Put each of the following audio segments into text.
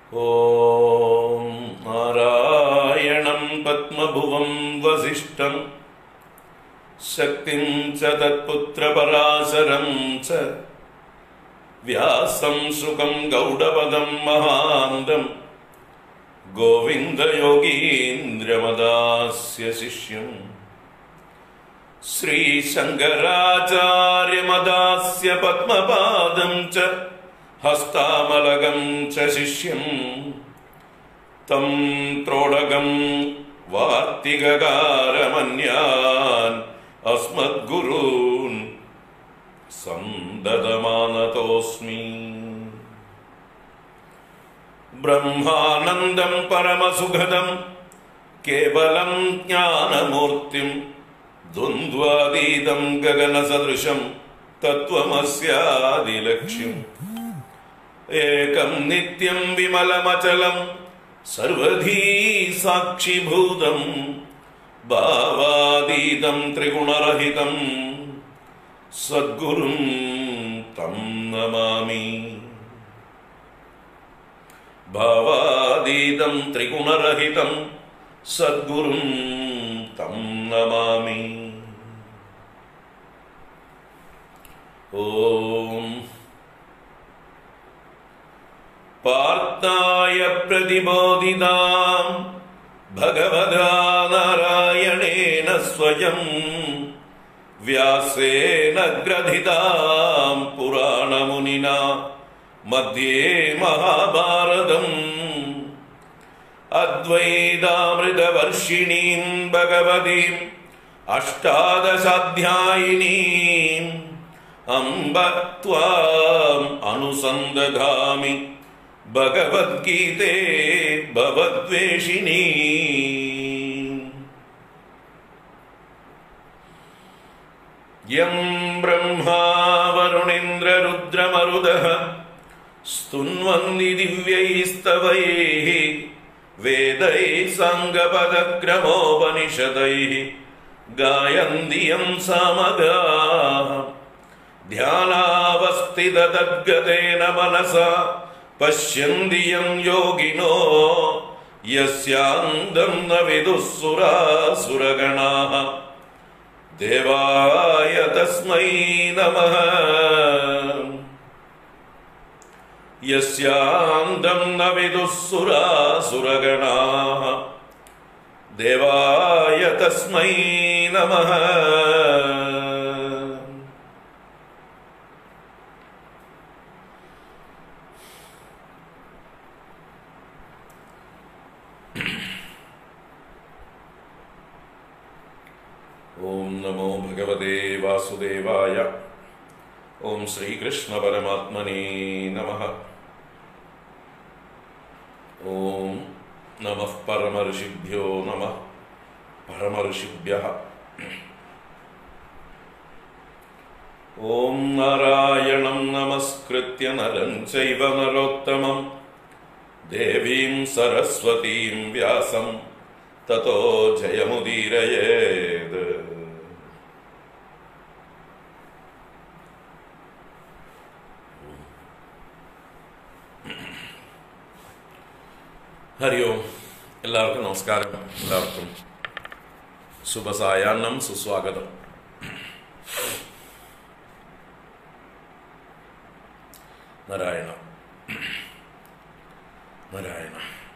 ॐ नारायणं पद्मभुवं वसिष्ठं शक्तिं च तत्पुत्रपराशरं च व्यासं शुकं गौडपदं महान्तम् गोविन्दयोगीन्द्रमदास्य शिष्यम् श्रीशङ्कराचार्यमदास्य पद्मपादं च हस्तामलगं च शिष्यम् तं त्रोडगं वार्तिककारमन्यान् अस्मद्गुरून् सन्ददमानतोऽस्मि ब्रह्मानन्दं परमसुखदं केवलं ज्ञानमूर्तिं द्वन्द्वातीतं गगनसदृशं तत्त्वमस्यादिलक्ष्यम् एकं नित्यं विमलमचलं सर्वधी साक्षिभूतं भावातीतं त्रिगुणरहितं सद्गुरुं तं नमामि भावातीतं त्रिगुणरहितं सद्गुरुं तं नमामि ॐ पार्थाय प्रतिबोधिताम् भगवता नारायणेन स्वयं व्यासेन ग्रथिताम् पुराणमुनिना मध्ये महाभारतम् अद्वैतामृतवर्षिणीम् भगवतीम् अष्टादशाध्यायिनीम् अम्ब त्वाम् अनुसन्दधामि भगवद्गीते भवद्वेषिणी यं ब्रह्मा वरुणेन्द्ररुद्रमरुदः स्तुन्वन्ति दिव्यैस्तवैः वेदैः साङ्गपदक्रमोपनिषदैः गायन्ति यं सामगाः ध्यानावस्थिततद्गतेन मनसा पश्यन्ति यं योगिनो यस्यान्दं न विदुः सुरासुरगणाः देवाय तस्मै नमः यस्यान्दं न विदुः सुरासुरगणाः देवाय तस्मै नमः ॐ नमो भगवते वासुदेवाय ॐ श्रीकृष्णपरमात्मने नमः ॐ नमः परमऋषिभ्यो नमः परमऋषिभ्यः ॐ नारायणं नमस्कृत्य नरं चैव नरोत्तमं देवीं सरस्वतीं व्यासं ततो जयमुदीरयेद् ഹരി ഓം എല്ലാവർക്കും നമസ്കാരം എല്ലാവർക്കും ശുഭസായാഹ്നം സുസ്വാഗതം നാരായണ നാരായണ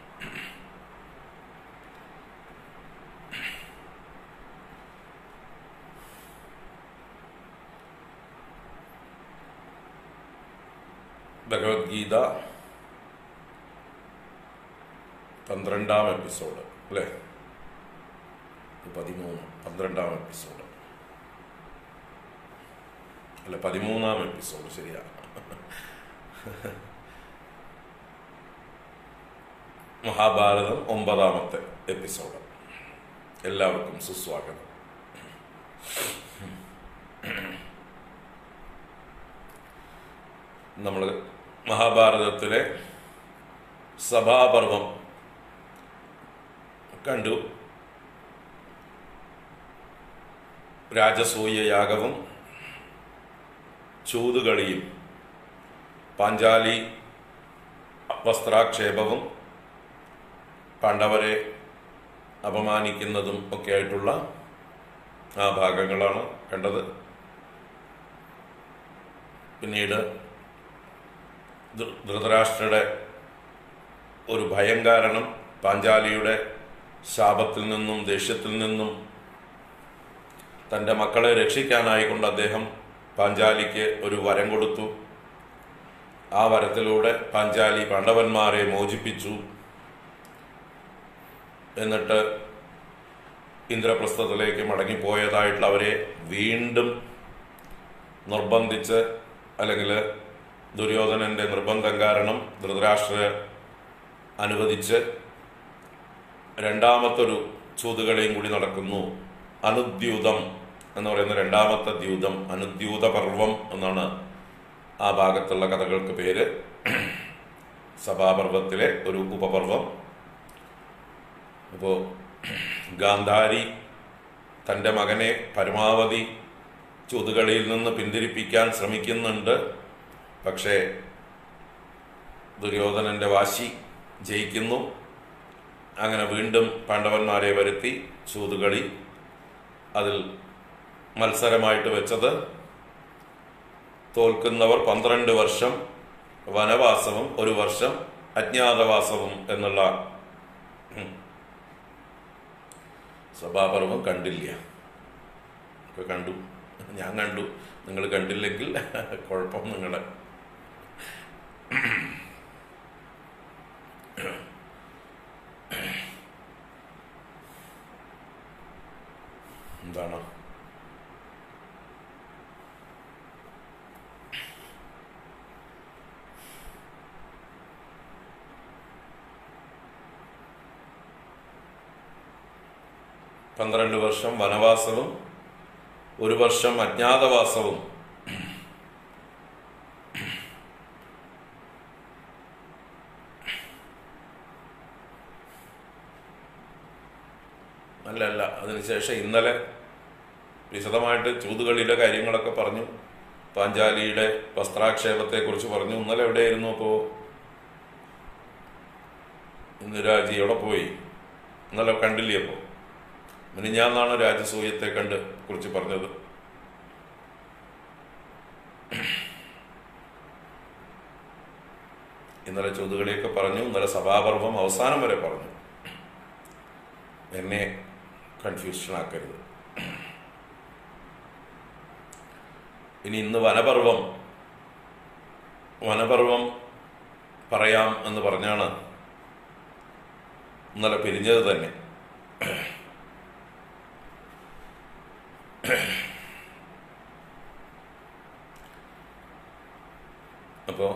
ഭഗവത്ഗീത പന്ത്രണ്ടാം എപ്പിസോഡ് അല്ലേ ഇത് പതിമൂന്ന് പന്ത്രണ്ടാം എപ്പിസോഡ് അല്ല പതിമൂന്നാം എപ്പിസോഡ് ശരിയാ മഹാഭാരതം ഒമ്പതാമത്തെ എപ്പിസോഡ് എല്ലാവർക്കും സുസ്വാഗതം നമ്മൾ മഹാഭാരതത്തിലെ സഭാപർവം കണ്ടു രാജസൂയ യാഗവും ചൂതുകളിയും പാഞ്ചാലി വസ്ത്രാക്ഷേപവും പാണ്ഡവരെ അപമാനിക്കുന്നതും ഒക്കെ ആയിട്ടുള്ള ആ ഭാഗങ്ങളാണ് കണ്ടത് പിന്നീട് ധൃ- ധൃതരാഷ്ട്രയുടെ ഒരു ഭയം കാരണം പാഞ്ചാലിയുടെ ശാപത്തിൽ നിന്നും ദേഷ്യത്തിൽ നിന്നും തൻ്റെ മക്കളെ രക്ഷിക്കാനായിക്കൊണ്ട് അദ്ദേഹം പാഞ്ചാലിക്ക് ഒരു വരം കൊടുത്തു ആ വരത്തിലൂടെ പാഞ്ചാലി പാണ്ഡവന്മാരെ മോചിപ്പിച്ചു എന്നിട്ട് ഇന്ദ്രപ്രസ്ഥത്തിലേക്ക് മടങ്ങിപ്പോയതായിട്ടുള്ള അവരെ വീണ്ടും നിർബന്ധിച്ച് അല്ലെങ്കിൽ ദുര്യോധനന്റെ നിർബന്ധം കാരണം ധൃതരാഷ്ട്ര അനുവദിച്ച് രണ്ടാമത്തൊരു ചൂതുകളെയും കൂടി നടക്കുന്നു അനുദ്യൂതം എന്ന് പറയുന്ന രണ്ടാമത്തെ ദ്യൂതം അനുദ്യൂത പർവം എന്നാണ് ആ ഭാഗത്തുള്ള കഥകൾക്ക് പേര് സഭാപർവത്തിലെ ഒരു ഉപപർവം അപ്പോൾ ഗാന്ധാരി തൻ്റെ മകനെ പരമാവധി ചുതുകളിയിൽ നിന്ന് പിന്തിരിപ്പിക്കാൻ ശ്രമിക്കുന്നുണ്ട് പക്ഷേ ദുര്യോധനന്റെ വാശി ജയിക്കുന്നു അങ്ങനെ വീണ്ടും പാണ്ഡവന്മാരെ വരുത്തി ചൂതുകളി അതിൽ മത്സരമായിട്ട് വെച്ചത് തോൽക്കുന്നവർ പന്ത്രണ്ട് വർഷം വനവാസവും ഒരു വർഷം അജ്ഞാതവാസവും എന്നുള്ള ഉം, സഭാപർവം കണ്ടില്ല ഒക്കെ കണ്ടു ഞാൻ കണ്ടു നിങ്ങൾ കണ്ടില്ലെങ്കിൽ കുഴപ്പം നിങ്ങളുടെ എന്താണ് പന്ത്രണ്ട് വർഷം വനവാസവും ഒരു വർഷം അജ്ഞാതവാസവും അല്ല അല്ല അതിനുശേഷം ഇന്നലെ വിശദമായിട്ട് ചൂതുകളിയുടെ കാര്യങ്ങളൊക്കെ പറഞ്ഞു പാഞ്ചാലിയുടെ വസ്ത്രാക്ഷേപത്തെക്കുറിച്ച് പറഞ്ഞു ഇന്നലെ എവിടെയായിരുന്നു അപ്പോൾ ഇന്ന് രാജി എവിടെ പോയി ഇന്നലെ കണ്ടില്ലേ അപ്പോൾ മിനിഞ്ഞാന്നാണ് രാജസൂയത്തെ കണ്ട് കുറിച്ച് പറഞ്ഞത് ഇന്നലെ ചൂതുകളിയൊക്കെ പറഞ്ഞു ഇന്നലെ സഭാപർവം അവസാനം വരെ പറഞ്ഞു എന്നെ കൺഫ്യൂഷൻ ആക്കരുത് ഇനി ഇന്ന് വനപർവം വനപർവം പറയാം എന്ന് പറഞ്ഞാണ് ഇന്നലെ പിരിഞ്ഞത് തന്നെ അപ്പോ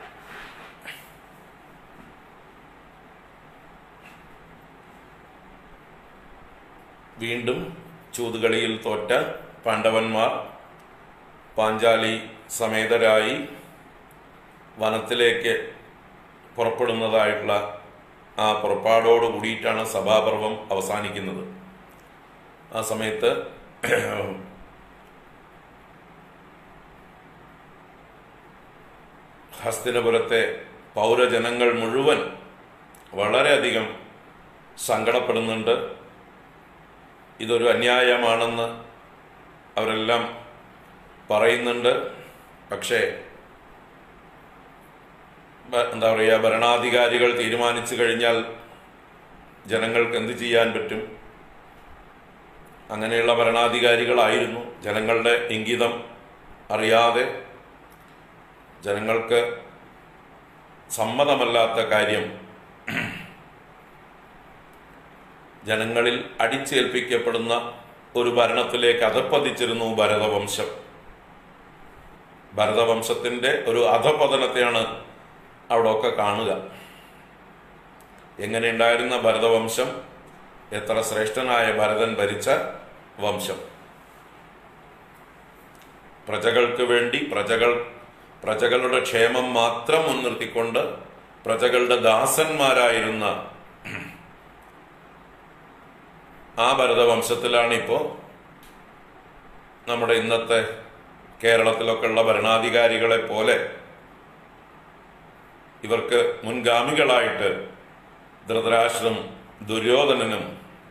വീണ്ടും ചൂതുകളിയിൽ തോറ്റ പാണ്ഡവന്മാർ പാഞ്ചാലി സമേതരായി വനത്തിലേക്ക് പുറപ്പെടുന്നതായിട്ടുള്ള ആ പുറപ്പാടോട് കൂടിയിട്ടാണ് സഭാപർവം അവസാനിക്കുന്നത് ആ സമയത്ത് ഹസ്തിനപുരത്തെ പൗരജനങ്ങൾ മുഴുവൻ വളരെയധികം സങ്കടപ്പെടുന്നുണ്ട് ഇതൊരു അന്യായമാണെന്ന് അവരെല്ലാം പറയുന്നുണ്ട് പക്ഷേ ഭ- എന്താ പറയുക ഭരണാധികാരികൾ തീരുമാനിച്ചു കഴിഞ്ഞാൽ ജനങ്ങൾക്ക് എന്ത് ചെയ്യാൻ പറ്റും അങ്ങനെയുള്ള ഭരണാധികാരികളായിരുന്നു ജനങ്ങളുടെ ഇംഗിതം അറിയാതെ ജനങ്ങൾക്ക് സമ്മതമല്ലാത്ത കാര്യം ജനങ്ങളിൽ അടിച്ചേൽപ്പിക്കപ്പെടുന്ന ഒരു ഭരണത്തിലേക്ക് അധപ്പതിച്ചിരുന്നു ഭരതവംശം ഭരതവംശത്തിന്റെ ഒരു അധപതനത്തെയാണ് അവിടെ ഒക്കെ കാണുക എങ്ങനെയുണ്ടായിരുന്ന ഭരതവംശം എത്ര ശ്രേഷ്ഠനായ ഭരതൻ ഭരിച്ച വംശം പ്രജകൾക്ക് വേണ്ടി പ്രജകൾ പ്രജകളുടെ ക്ഷേമം മാത്രം മുൻനിർത്തിക്കൊണ്ട് പ്രജകളുടെ ദാസന്മാരായിരുന്ന ആ ഭരതവംശത്തിലാണ് ഇപ്പോൾ നമ്മുടെ ഇന്നത്തെ കേരളത്തിലൊക്കെ ഉള്ള ഭരണാധികാരികളെ പോലെ ഇവർക്ക് മുൻഗാമികളായിട്ട് ധൃതരാഷ്ട്രം ദുര്യോധനനും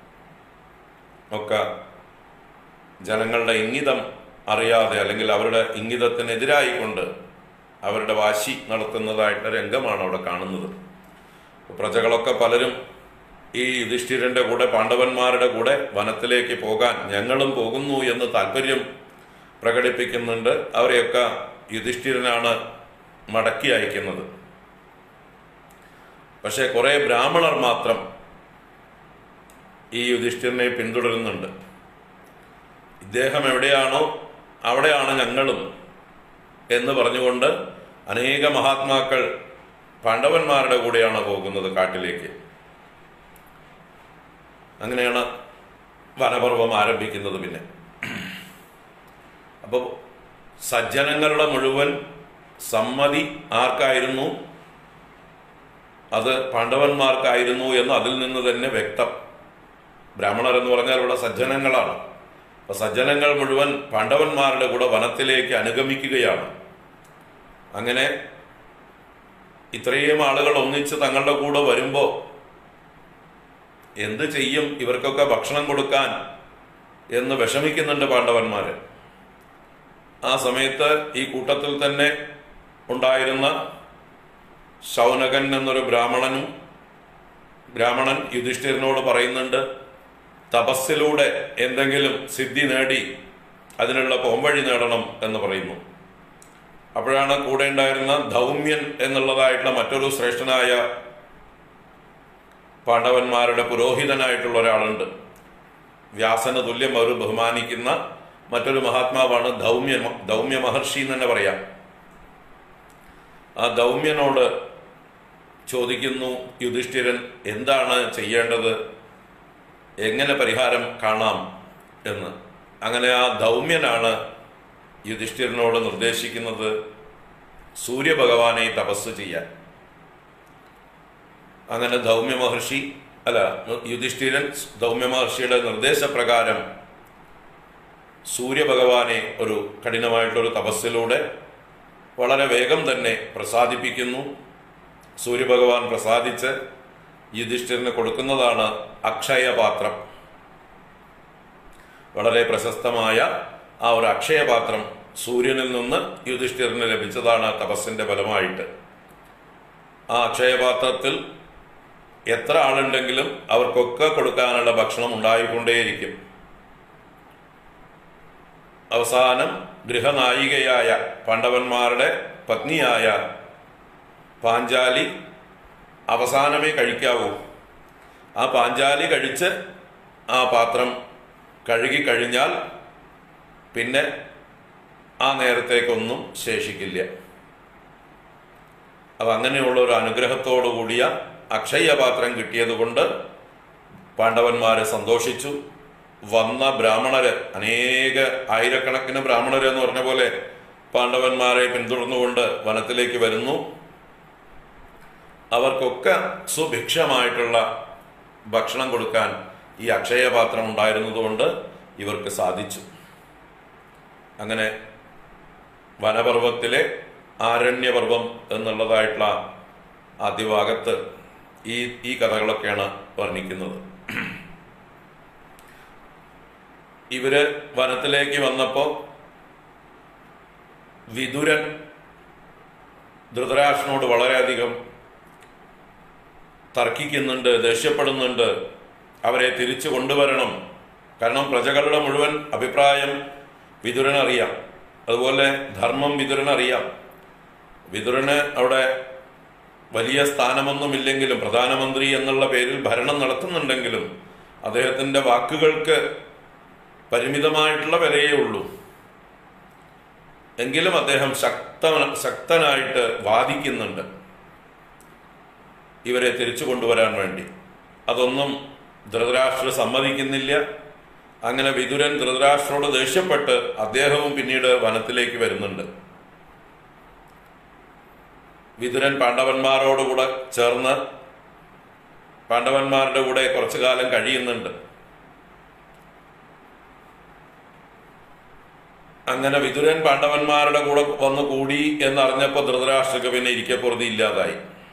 ഒക്കെ ജനങ്ങളുടെ ഇംഗിതം അറിയാതെ അല്ലെങ്കിൽ അവരുടെ ഇംഗിതത്തിനെതിരായിക്കൊണ്ട് അവരുടെ വാശി നടത്തുന്നതായിട്ടുള്ള രംഗമാണ് അവിടെ കാണുന്നത് പ്രജകളൊക്കെ പലരും ഈ യുധിഷ്ഠിരന്റെ കൂടെ പാണ്ഡവന്മാരുടെ കൂടെ വനത്തിലേക്ക് പോകാൻ ഞങ്ങളും പോകുന്നു എന്ന് താല്പര്യം പ്രകടിപ്പിക്കുന്നുണ്ട് അവരെയൊക്കെ യുധിഷ്ഠിരനാണ് മടക്കി അയക്കുന്നത് പക്ഷേ കുറെ ബ്രാഹ്മണർ മാത്രം ഈ യുധിഷ്ഠിരനെ പിന്തുടരുന്നുണ്ട് ഇദ്ദേഹം എവിടെയാണോ അവിടെയാണ് ഞങ്ങളും എന്ന് പറഞ്ഞുകൊണ്ട് അനേക മഹാത്മാക്കൾ പാണ്ഡവന്മാരുടെ കൂടെയാണ് പോകുന്നത് കാട്ടിലേക്ക് അങ്ങനെയാണ് വനപർവം ആരംഭിക്കുന്നത് പിന്നെ അപ്പോൾ സജ്ജനങ്ങളുടെ മുഴുവൻ സമ്മതി ആർക്കായിരുന്നു അത് പാണ്ഡവന്മാർക്കായിരുന്നു എന്ന് അതിൽ നിന്ന് തന്നെ വ്യക്തം ബ്രാഹ്മണർ എന്ന് പറഞ്ഞാൽ ഇവിടെ സജ്ജനങ്ങളാണ് അപ്പൊ സജ്ജനങ്ങൾ മുഴുവൻ പാണ്ഡവന്മാരുടെ കൂടെ വനത്തിലേക്ക് അനുഗമിക്കുകയാണ് അങ്ങനെ ഇത്രയും ആളുകൾ ഒന്നിച്ച് തങ്ങളുടെ കൂടെ വരുമ്പോൾ എന്ത് ചെയ്യും ഇവർക്കൊക്കെ ഭക്ഷണം കൊടുക്കാൻ എന്ന് വിഷമിക്കുന്നുണ്ട് പാണ്ഡവന്മാര് ആ സമയത്ത് ഈ കൂട്ടത്തിൽ തന്നെ ഉണ്ടായിരുന്ന ശൗനകൻ എന്നൊരു ബ്രാഹ്മണനും ബ്രാഹ്മണൻ യുധിഷ്ഠിരനോട് പറയുന്നുണ്ട് തപസ്സിലൂടെ എന്തെങ്കിലും സിദ്ധി നേടി അതിനുള്ള പോംവഴി നേടണം എന്ന് പറയുന്നു അപ്പോഴാണ് കൂടെ ഉണ്ടായിരുന്ന ധൗമ്യൻ എന്നുള്ളതായിട്ടുള്ള മറ്റൊരു ശ്രേഷ്ഠനായ പാണ്ഡവന്മാരുടെ പുരോഹിതനായിട്ടുള്ള ഒരാളുണ്ട് വ്യാസന് തുല്യം അവർ ബഹുമാനിക്കുന്ന മറ്റൊരു മഹാത്മാവാണ് ധൗമ്യ ധൗമ്യ മഹർഷി എന്ന് തന്നെ പറയാം ആ ധൗമ്യനോട് ചോദിക്കുന്നു യുധിഷ്ഠിരൻ എന്താണ് ചെയ്യേണ്ടത് എങ്ങനെ പരിഹാരം കാണാം എന്ന് അങ്ങനെ ആ ധൗമ്യനാണ് യുധിഷ്ഠിരനോട് നിർദ്ദേശിക്കുന്നത് സൂര്യഭഗവാനെ തപസ് ചെയ്യാൻ അങ്ങനെ ധൗമ്യ മഹർഷി അല്ല യുധിഷ്ഠിരൻ ധൗമ്യ മഹർഷിയുടെ നിർദ്ദേശപ്രകാരം സൂര്യഭഗവാനെ ഒരു കഠിനമായിട്ടുള്ളൊരു തപസ്സിലൂടെ വളരെ വേഗം തന്നെ പ്രസാദിപ്പിക്കുന്നു സൂര്യഭഗവാൻ പ്രസാദിച്ച് യുധിഷ്ഠിരന് കൊടുക്കുന്നതാണ് അക്ഷയപാത്രം വളരെ പ്രശസ്തമായ ആ ഒരു അക്ഷയപാത്രം സൂര്യനിൽ നിന്ന് യുധിഷ്ഠിരന് ലഭിച്ചതാണ് തപസ്സിന്റെ ഫലമായിട്ട് ആ അക്ഷയപാത്രത്തിൽ എത്ര ആളുണ്ടെങ്കിലും അവർക്കൊക്കെ കൊടുക്കാനുള്ള ഭക്ഷണം ഉണ്ടായിക്കൊണ്ടേയിരിക്കും അവസാനം ഗൃഹനായികയായ പാണ്ഡവന്മാരുടെ പത്നിയായ പാഞ്ചാലി അവസാനമേ കഴിക്കാവൂ ആ പാഞ്ചാലി കഴിച്ച് ആ പാത്രം കഴുകി കഴിഞ്ഞാൽ പിന്നെ ആ നേരത്തേക്കൊന്നും ശേഷിക്കില്ല അപ്പം അങ്ങനെയുള്ള ഒരു അനുഗ്രഹത്തോടു കൂടിയ അക്ഷയപാത്രം കിട്ടിയതുകൊണ്ട് പാണ്ഡവന്മാരെ സന്തോഷിച്ചു വന്ന ബ്രാഹ്മണര് അനേക ആയിരക്കണക്കിന് ബ്രാഹ്മണര് എന്ന് പറഞ്ഞ പോലെ പാണ്ഡവന്മാരെ പിന്തുടർന്നുകൊണ്ട് വനത്തിലേക്ക് വരുന്നു അവർക്കൊക്കെ സുഭിക്ഷമായിട്ടുള്ള ഭക്ഷണം കൊടുക്കാൻ ഈ അക്ഷയപാത്രം ഉണ്ടായിരുന്നതുകൊണ്ട് ഇവർക്ക് സാധിച്ചു അങ്ങനെ വനപർവത്തിലെ ആരണ്യപർവം എന്നുള്ളതായിട്ടുള്ള ആദ്യഭാഗത്ത് ഈ ഈ കഥകളൊക്കെയാണ് വർണ്ണിക്കുന്നത് ഇവര് വനത്തിലേക്ക് വന്നപ്പോൾ വിതുരൻ ധൃതരാഷ്ട്രനോട് വളരെയധികം തർക്കിക്കുന്നുണ്ട് ദേഷ്യപ്പെടുന്നുണ്ട് അവരെ തിരിച്ചു കൊണ്ടുവരണം കാരണം പ്രജകളുടെ മുഴുവൻ അഭിപ്രായം വിതുരനറിയാം അതുപോലെ ധർമ്മം വിതുരനറിയാം വിതുരന് അവിടെ വലിയ സ്ഥാനമൊന്നുമില്ലെങ്കിലും പ്രധാനമന്ത്രി എന്നുള്ള പേരിൽ ഭരണം നടത്തുന്നുണ്ടെങ്കിലും അദ്ദേഹത്തിൻ്റെ വാക്കുകൾക്ക് പരിമിതമായിട്ടുള്ള വിലയേ ഉള്ളൂ എങ്കിലും അദ്ദേഹം ശക്ത ശക്തനായിട്ട് വാദിക്കുന്നുണ്ട് ഇവരെ തിരിച്ചു കൊണ്ടുവരാൻ വേണ്ടി അതൊന്നും ധൃതരാഷ്ട്ര സമ്മതിക്കുന്നില്ല അങ്ങനെ വിതുരൻ ധൃതരാഷ്ട്രോട് ദേഷ്യപ്പെട്ട് അദ്ദേഹവും പിന്നീട് വനത്തിലേക്ക് വരുന്നുണ്ട് വിതുരൻ പാണ്ഡവന്മാരോടുകൂടെ ചേർന്ന് പാണ്ഡവന്മാരുടെ കൂടെ കുറച്ചു കാലം കഴിയുന്നുണ്ട് അങ്ങനെ വിതുരൻ പാണ്ഡവന്മാരുടെ കൂടെ വന്നു കൂടി എന്നറിഞ്ഞപ്പോൾ ധൃതരാഷ്ട്രക്ക് പിന്നെ ഇരിക്കപ്പുറതി ഇല്ലാതായി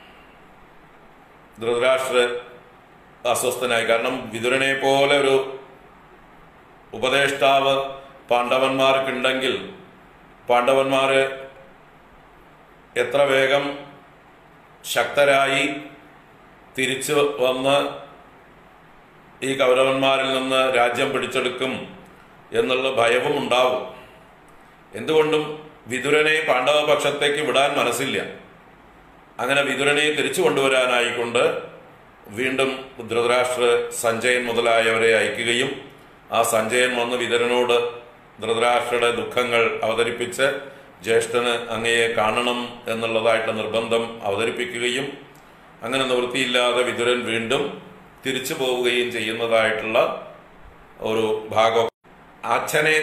ധൃതരാഷ്ട്ര അസ്വസ്ഥനായി കാരണം വിതുരനെ പോലെ ഒരു ഉപദേഷ്ടാവ് പാണ്ഡവന്മാർക്കുണ്ടെങ്കിൽ പാണ്ഡവന്മാര് എത്ര വേഗം ശക്തരായി തിരിച്ചു വന്ന് ഈ കൗരവന്മാരിൽ നിന്ന് രാജ്യം പിടിച്ചെടുക്കും എന്നുള്ള ഭയവും ഉണ്ടാവും എന്തുകൊണ്ടും വിതുരനെ പാണ്ഡവപക്ഷത്തേക്ക് വിടാൻ മനസ്സില്ല അങ്ങനെ വിതുരനെ തിരിച്ചു കൊണ്ടുവരാനായിക്കൊണ്ട് വീണ്ടും ധൃതരാഷ്ട്ര സഞ്ജയൻ മുതലായവരെ അയക്കുകയും ആ സഞ്ജയൻ വന്ന് വിതുരനോട് ധൃതരാഷ്ട്രയുടെ ദുഃഖങ്ങൾ അവതരിപ്പിച്ച് ജ്യേഷ്ഠന് അങ്ങയെ കാണണം എന്നുള്ളതായിട്ടുള്ള നിർബന്ധം അവതരിപ്പിക്കുകയും അങ്ങനെ നിവൃത്തിയില്ലാതെ വിതുരൻ വീണ്ടും തിരിച്ചു പോവുകയും ചെയ്യുന്നതായിട്ടുള്ള ഒരു ഭാഗം അച്ഛനെ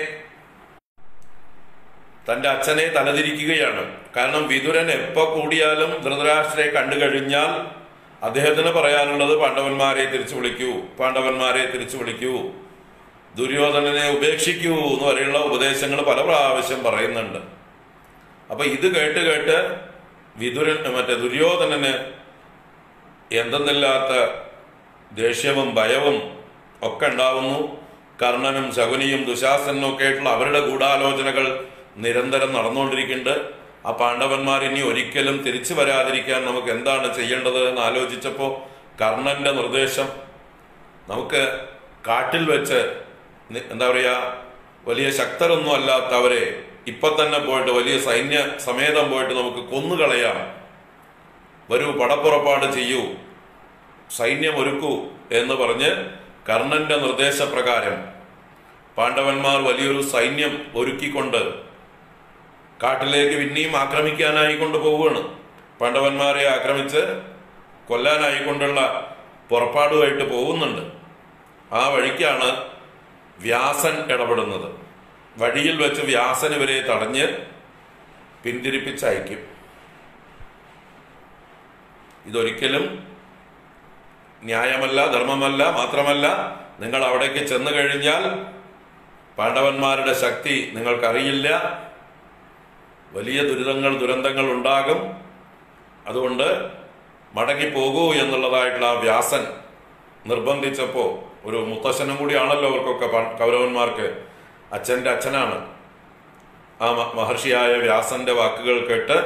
തന്റെ അച്ഛനെ തലതിരിക്കുകയാണ് കാരണം വിതുരൻ എപ്പോ കൂടിയാലും ധൃതരാഷ്ട്രയെ കണ്ടു കഴിഞ്ഞാൽ അദ്ദേഹത്തിന് പറയാനുള്ളത് പാണ്ഡവന്മാരെ തിരിച്ചു വിളിക്കൂ പാണ്ഡവന്മാരെ തിരിച്ചു വിളിക്കൂ ദുര്യോധനനെ ഉപേക്ഷിക്കൂ എന്ന് വരെയുള്ള ഉപദേശങ്ങൾ പല പ്രാവശ്യം പറയുന്നുണ്ട് അപ്പൊ ഇത് കേട്ട് കേട്ട് വിതുരൻ മറ്റേ ദുര്യോധനന് എന്തെന്നില്ലാത്ത ദേഷ്യവും ഭയവും ഒക്കെ ഉണ്ടാവുന്നു കർണനും ശകുനിയും ദുശാസനും ഒക്കെ ആയിട്ടുള്ള അവരുടെ ഗൂഢാലോചനകൾ നിരന്തരം നടന്നുകൊണ്ടിരിക്കുന്നുണ്ട് ആ പാണ്ഡവന്മാർ ഇനി ഒരിക്കലും തിരിച്ചു വരാതിരിക്കാൻ നമുക്ക് എന്താണ് ചെയ്യേണ്ടത് എന്ന് ആലോചിച്ചപ്പോൾ കർണന്റെ നിർദ്ദേശം നമുക്ക് കാട്ടിൽ വെച്ച് നി- എന്താ പറയുക വലിയ ശക്തരൊന്നും അല്ലാത്തവരെ ഇപ്പൊ തന്നെ പോയിട്ട് വലിയ സൈന്യ സമേതം പോയിട്ട് നമുക്ക് കൊന്നുകളയാം വരൂ പടപ്പുറപ്പാട് ചെയ്യൂ സൈന്യം ഒരുക്കൂ എന്ന് പറഞ്ഞ് കർണന്റെ നിർദ്ദേശപ്രകാരം പാണ്ഡവന്മാർ വലിയൊരു സൈന്യം ഒരുക്കിക്കൊണ്ട് കാട്ടിലേക്ക് പിന്നെയും ആക്രമിക്കാനായി കൊണ്ടുപോവുകയാണ് പാണ്ഡവന്മാരെ ആക്രമിച്ച് കൊല്ലാനായിക്കൊണ്ടുള്ള പുറപ്പാടുമായിട്ട് പോകുന്നുണ്ട് ആ വഴിക്കാണ് വ്യാസൻ ഇടപെടുന്നത് വഴിയിൽ വെച്ച് വ്യാസൻ ഇവരെ തടഞ്ഞ് പിന്തിരിപ്പിച്ചയക്കും ഇതൊരിക്കലും ന്യായമല്ല ധർമ്മമല്ല മാത്രമല്ല നിങ്ങൾ അവിടേക്ക് ചെന്നു കഴിഞ്ഞാൽ പാണ്ഡവന്മാരുടെ ശക്തി നിങ്ങൾക്കറിയില്ല വലിയ ദുരിതങ്ങൾ ദുരന്തങ്ങൾ ഉണ്ടാകും അതുകൊണ്ട് മടങ്ങിപ്പോകൂ എന്നുള്ളതായിട്ടുള്ള ആ വ്യാസൻ നിർബന്ധിച്ചപ്പോൾ ഒരു മുത്തശ്ശനും കൂടിയാണല്ലോ അവർക്കൊക്കെ പ- കൗരവന്മാർക്ക് അച്ഛൻ്റെ അച്ഛനാണ് ആ മ- മഹർഷിയായ വ്യാസന്റെ വാക്കുകൾ കേട്ട്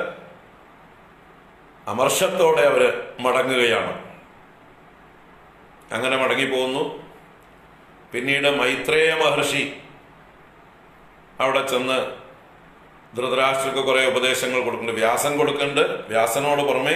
അമർഷത്തോടെ അവര് മടങ്ങുകയാണ് അങ്ങനെ മടങ്ങിപ്പോകുന്നു പിന്നീട് മൈത്രേയ മഹർഷി അവിടെ ചെന്ന് ധൃതരാഷ്ട്രക്ക് കുറെ ഉപദേശങ്ങൾ കൊടുക്കുന്നുണ്ട് വ്യാസൻ കൊടുക്കുന്നുണ്ട് വ്യാസനോട് പുറമെ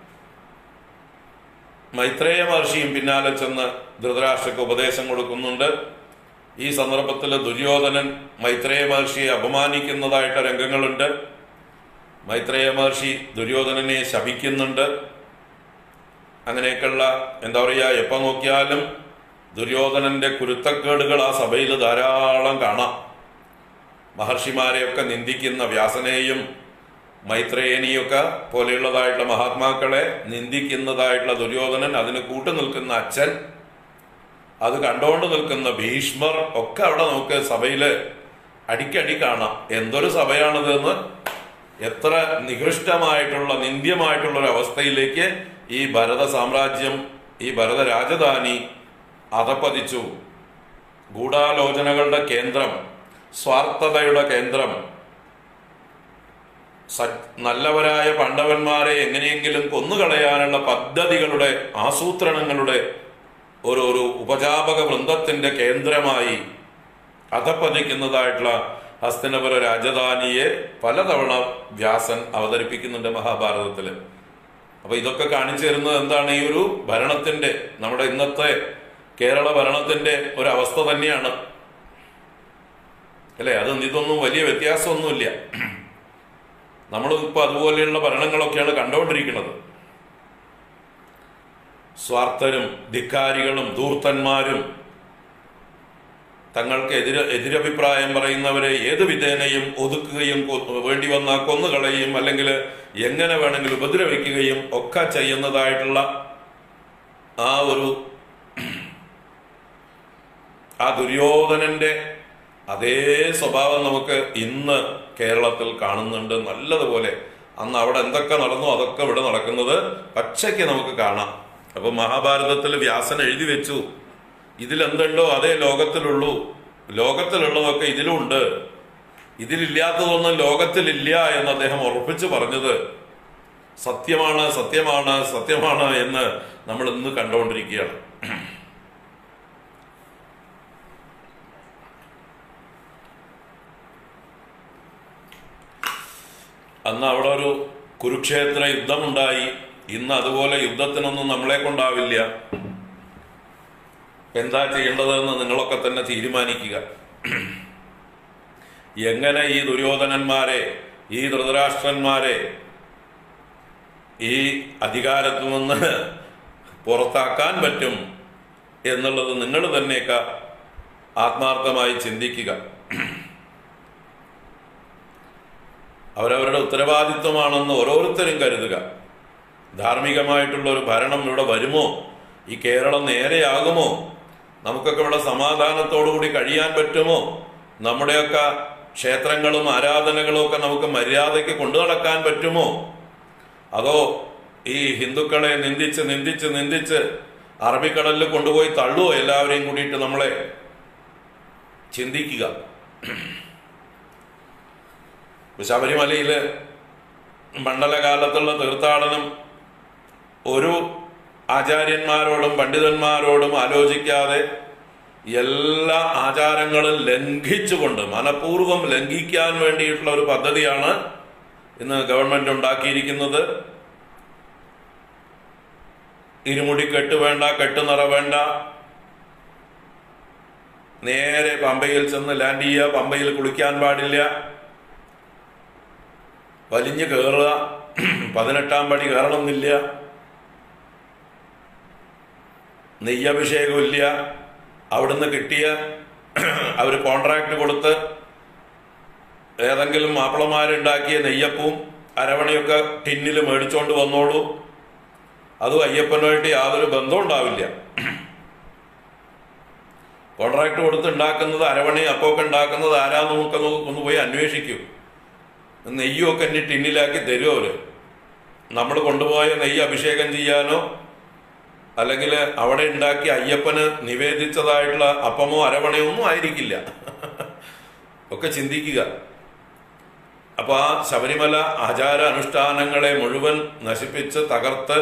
മൈത്രേയ മഹർഷിയും പിന്നാലെ ചെന്ന് ധൃതരാഷ്ട്രക്ക് ഉപദേശം കൊടുക്കുന്നുണ്ട് ഈ സന്ദർഭത്തിൽ ദുര്യോധനൻ മൈത്രേയ മഹർഷിയെ അപമാനിക്കുന്നതായിട്ട് രംഗങ്ങളുണ്ട് മൈത്രേയ മഹർഷി ദുര്യോധനനെ ശപിക്കുന്നുണ്ട് അങ്ങനെയൊക്കെയുള്ള എന്താ പറയുക എപ്പോൾ നോക്കിയാലും ദുര്യോധനന്റെ കുരുത്തക്കേടുകൾ ആ സഭയിൽ ധാരാളം കാണാം മഹർഷിമാരെയൊക്കെ നിന്ദിക്കുന്ന വ്യാസനെയും മൈത്രേയനെയൊക്കെ പോലെയുള്ളതായിട്ടുള്ള മഹാത്മാക്കളെ നിന്ദിക്കുന്നതായിട്ടുള്ള ദുര്യോധനൻ അതിന് കൂട്ടു നിൽക്കുന്ന അച്ഛൻ അത് കണ്ടുകൊണ്ട് നിൽക്കുന്ന ഭീഷ്മർ ഒക്കെ അവിടെ നമുക്ക് സഭയില് അടിക്കടി കാണാം എന്തൊരു സഭയാണിതെന്ന് എത്ര നികൃഷ്ടമായിട്ടുള്ള നിന്ദ്യമായിട്ടുള്ള ഒരു അവസ്ഥയിലേക്ക് ഈ ഭരത സാമ്രാജ്യം ഈ ഭരത രാജധാനി അധപ്പതിച്ചു ഗൂഢാലോചനകളുടെ കേന്ദ്രം സ്വാർത്ഥതയുടെ കേന്ദ്രം സ- നല്ലവരായ പാണ്ഡവന്മാരെ എങ്ങനെയെങ്കിലും കൊന്നുകളയാനുള്ള പദ്ധതികളുടെ ആസൂത്രണങ്ങളുടെ ഒരു ഒരു ഉപജാപക വൃന്ദത്തിന്റെ കേന്ദ്രമായി അധപ്പതിക്കുന്നതായിട്ടുള്ള ഹസ്തിനപുര രാജധാനിയെ പലതവണ വ്യാസൻ അവതരിപ്പിക്കുന്നുണ്ട് മഹാഭാരതത്തില് അപ്പൊ ഇതൊക്കെ കാണിച്ചു തരുന്നത് എന്താണ് ഈ ഒരു ഭരണത്തിന്റെ നമ്മുടെ ഇന്നത്തെ കേരള ഭരണത്തിന്റെ ഒരു അവസ്ഥ തന്നെയാണ് അല്ലേ അത് ഇതൊന്നും വലിയ വ്യത്യാസമൊന്നുമില്ല നമ്മൾ ഇപ്പൊ അതുപോലെയുള്ള ഭരണങ്ങളൊക്കെയാണ് കണ്ടുകൊണ്ടിരിക്കുന്നത് സ്വാർത്ഥരും ധിക്കാരികളും ധൂർത്തന്മാരും തങ്ങൾക്ക് എതിര എതിരഭിപ്രായം പറയുന്നവരെ ഏത് വിധേനയും ഒതുക്കുകയും കൊ- വേണ്ടി വന്നാൽ കൊന്നുകളയും അല്ലെങ്കിൽ എങ്ങനെ വേണമെങ്കിലും ഉപദ്രവിക്കുകയും ഒക്കെ ചെയ്യുന്നതായിട്ടുള്ള ആ ഒരു ആ ദുര്യോധനന്റെ അതേ സ്വഭാവം നമുക്ക് ഇന്ന് കേരളത്തിൽ കാണുന്നുണ്ട് നല്ലതുപോലെ അന്ന് അവിടെ എന്തൊക്കെ നടന്നു അതൊക്കെ ഇവിടെ നടക്കുന്നത് പച്ചയ്ക്ക് നമുക്ക് കാണാം അപ്പൊ മഹാഭാരതത്തിൽ വ്യാസൻ എഴുതി വെച്ചു ഇതിലെന്തുണ്ടോ അതേ ലോകത്തിലുള്ളൂ ലോകത്തിലുള്ളതൊക്കെ ഇതിലുണ്ട് ഇതിലില്ലാത്തതൊന്നും ലോകത്തിലില്ല എന്ന് അദ്ദേഹം ഉറപ്പിച്ചു പറഞ്ഞത് സത്യമാണ് സത്യമാണ് സത്യമാണ് എന്ന് നമ്മൾ ഇന്ന് കണ്ടുകൊണ്ടിരിക്കുകയാണ് അന്ന് അവിടെ ഒരു കുരുക്ഷേത്ര യുദ്ധമുണ്ടായി ഇന്ന് അതുപോലെ യുദ്ധത്തിനൊന്നും നമ്മളെ കൊണ്ടാവില്ല എന്താ ചെയ്യേണ്ടതെന്ന് നിങ്ങളൊക്കെ തന്നെ തീരുമാനിക്കുക എങ്ങനെ ഈ ദുര്യോധനന്മാരെ ഈ ധൃതരാഷ്ട്രന്മാരെ ഈ അധികാരത്തിൽ നിന്ന് പുറത്താക്കാൻ പറ്റും എന്നുള്ളത് നിങ്ങൾ തന്നെയൊക്കെ ആത്മാർത്ഥമായി ചിന്തിക്കുക അവരവരുടെ ഉത്തരവാദിത്വമാണെന്ന് ഓരോരുത്തരും കരുതുക ധാർമ്മികമായിട്ടുള്ള ഒരു ഭരണം ഇവിടെ വരുമോ ഈ കേരളം നേരെയാകുമോ നമുക്കൊക്കെ ഇവിടെ സമാധാനത്തോടുകൂടി കഴിയാൻ പറ്റുമോ നമ്മുടെയൊക്കെ ക്ഷേത്രങ്ങളും ആരാധനകളും ഒക്കെ നമുക്ക് മര്യാദയ്ക്ക് കൊണ്ടു നടക്കാൻ പറ്റുമോ അതോ ഈ ഹിന്ദുക്കളെ നിന്ദിച്ച് നിന്ദിച്ച് നിന്ദിച്ച് അറബിക്കടലിൽ കൊണ്ടുപോയി തള്ളുവോ എല്ലാവരെയും കൂടിയിട്ട് നമ്മളെ ചിന്തിക്കുക ശബരിമലയില് മണ്ഡലകാലത്തുള്ള തീർത്ഥാടനം ഒരു ആചാര്യന്മാരോടും പണ്ഡിതന്മാരോടും ആലോചിക്കാതെ എല്ലാ ആചാരങ്ങളും ലംഘിച്ചുകൊണ്ട് മനഃപൂർവ്വം ലംഘിക്കാൻ വേണ്ടിയിട്ടുള്ള ഒരു പദ്ധതിയാണ് ഇന്ന് ഗവൺമെന്റ് ഉണ്ടാക്കിയിരിക്കുന്നത് ഇരുമുടി കെട്ട് വേണ്ട കെട്ടുനിറ വേണ്ട നേരെ പമ്പയിൽ ചെന്ന് ലാൻഡ് ചെയ്യുക പമ്പയിൽ കുളിക്കാൻ പാടില്ല വലിഞ്ഞു കയറുക പതിനെട്ടാം പടി കയറണമെന്നില്ല നെയ്യഭിഷേകമില്ല അവിടുന്ന് കിട്ടിയ അവർ കോൺട്രാക്ട് കൊടുത്ത് ഏതെങ്കിലും മാപ്പിളമാരുണ്ടാക്കിയ നെയ്യപ്പവും അരവണയൊക്കെ ടിന്നിൽ മേടിച്ചോണ്ട് വന്നോളൂ അതും അയ്യപ്പനുമായിട്ട് യാതൊരു ബന്ധവും ഉണ്ടാവില്ല കോൺട്രാക്ട് കൊടുത്ത് ഉണ്ടാക്കുന്നത് അരവണയും അപ്പമൊക്കെ ഉണ്ടാക്കുന്നത് ആരാന്ന് നമുക്കൊന്ന് ഒന്ന് പോയി അന്വേഷിക്കും നെയ്യൊക്കെ എന്നെ ടിന്നിലാക്കി തരും അവര് നമ്മൾ കൊണ്ടുപോയ നെയ്യ് അഭിഷേകം ചെയ്യാനോ അല്ലെങ്കിൽ അവിടെ ഉണ്ടാക്കി അയ്യപ്പന് നിവേദിച്ചതായിട്ടുള്ള അപ്പമോ അരവണയോ ഒന്നും ആയിരിക്കില്ല ഒക്കെ ചിന്തിക്കുക അപ്പൊ ആ ശബരിമല ആചാര അനുഷ്ഠാനങ്ങളെ മുഴുവൻ നശിപ്പിച്ച് തകർത്ത്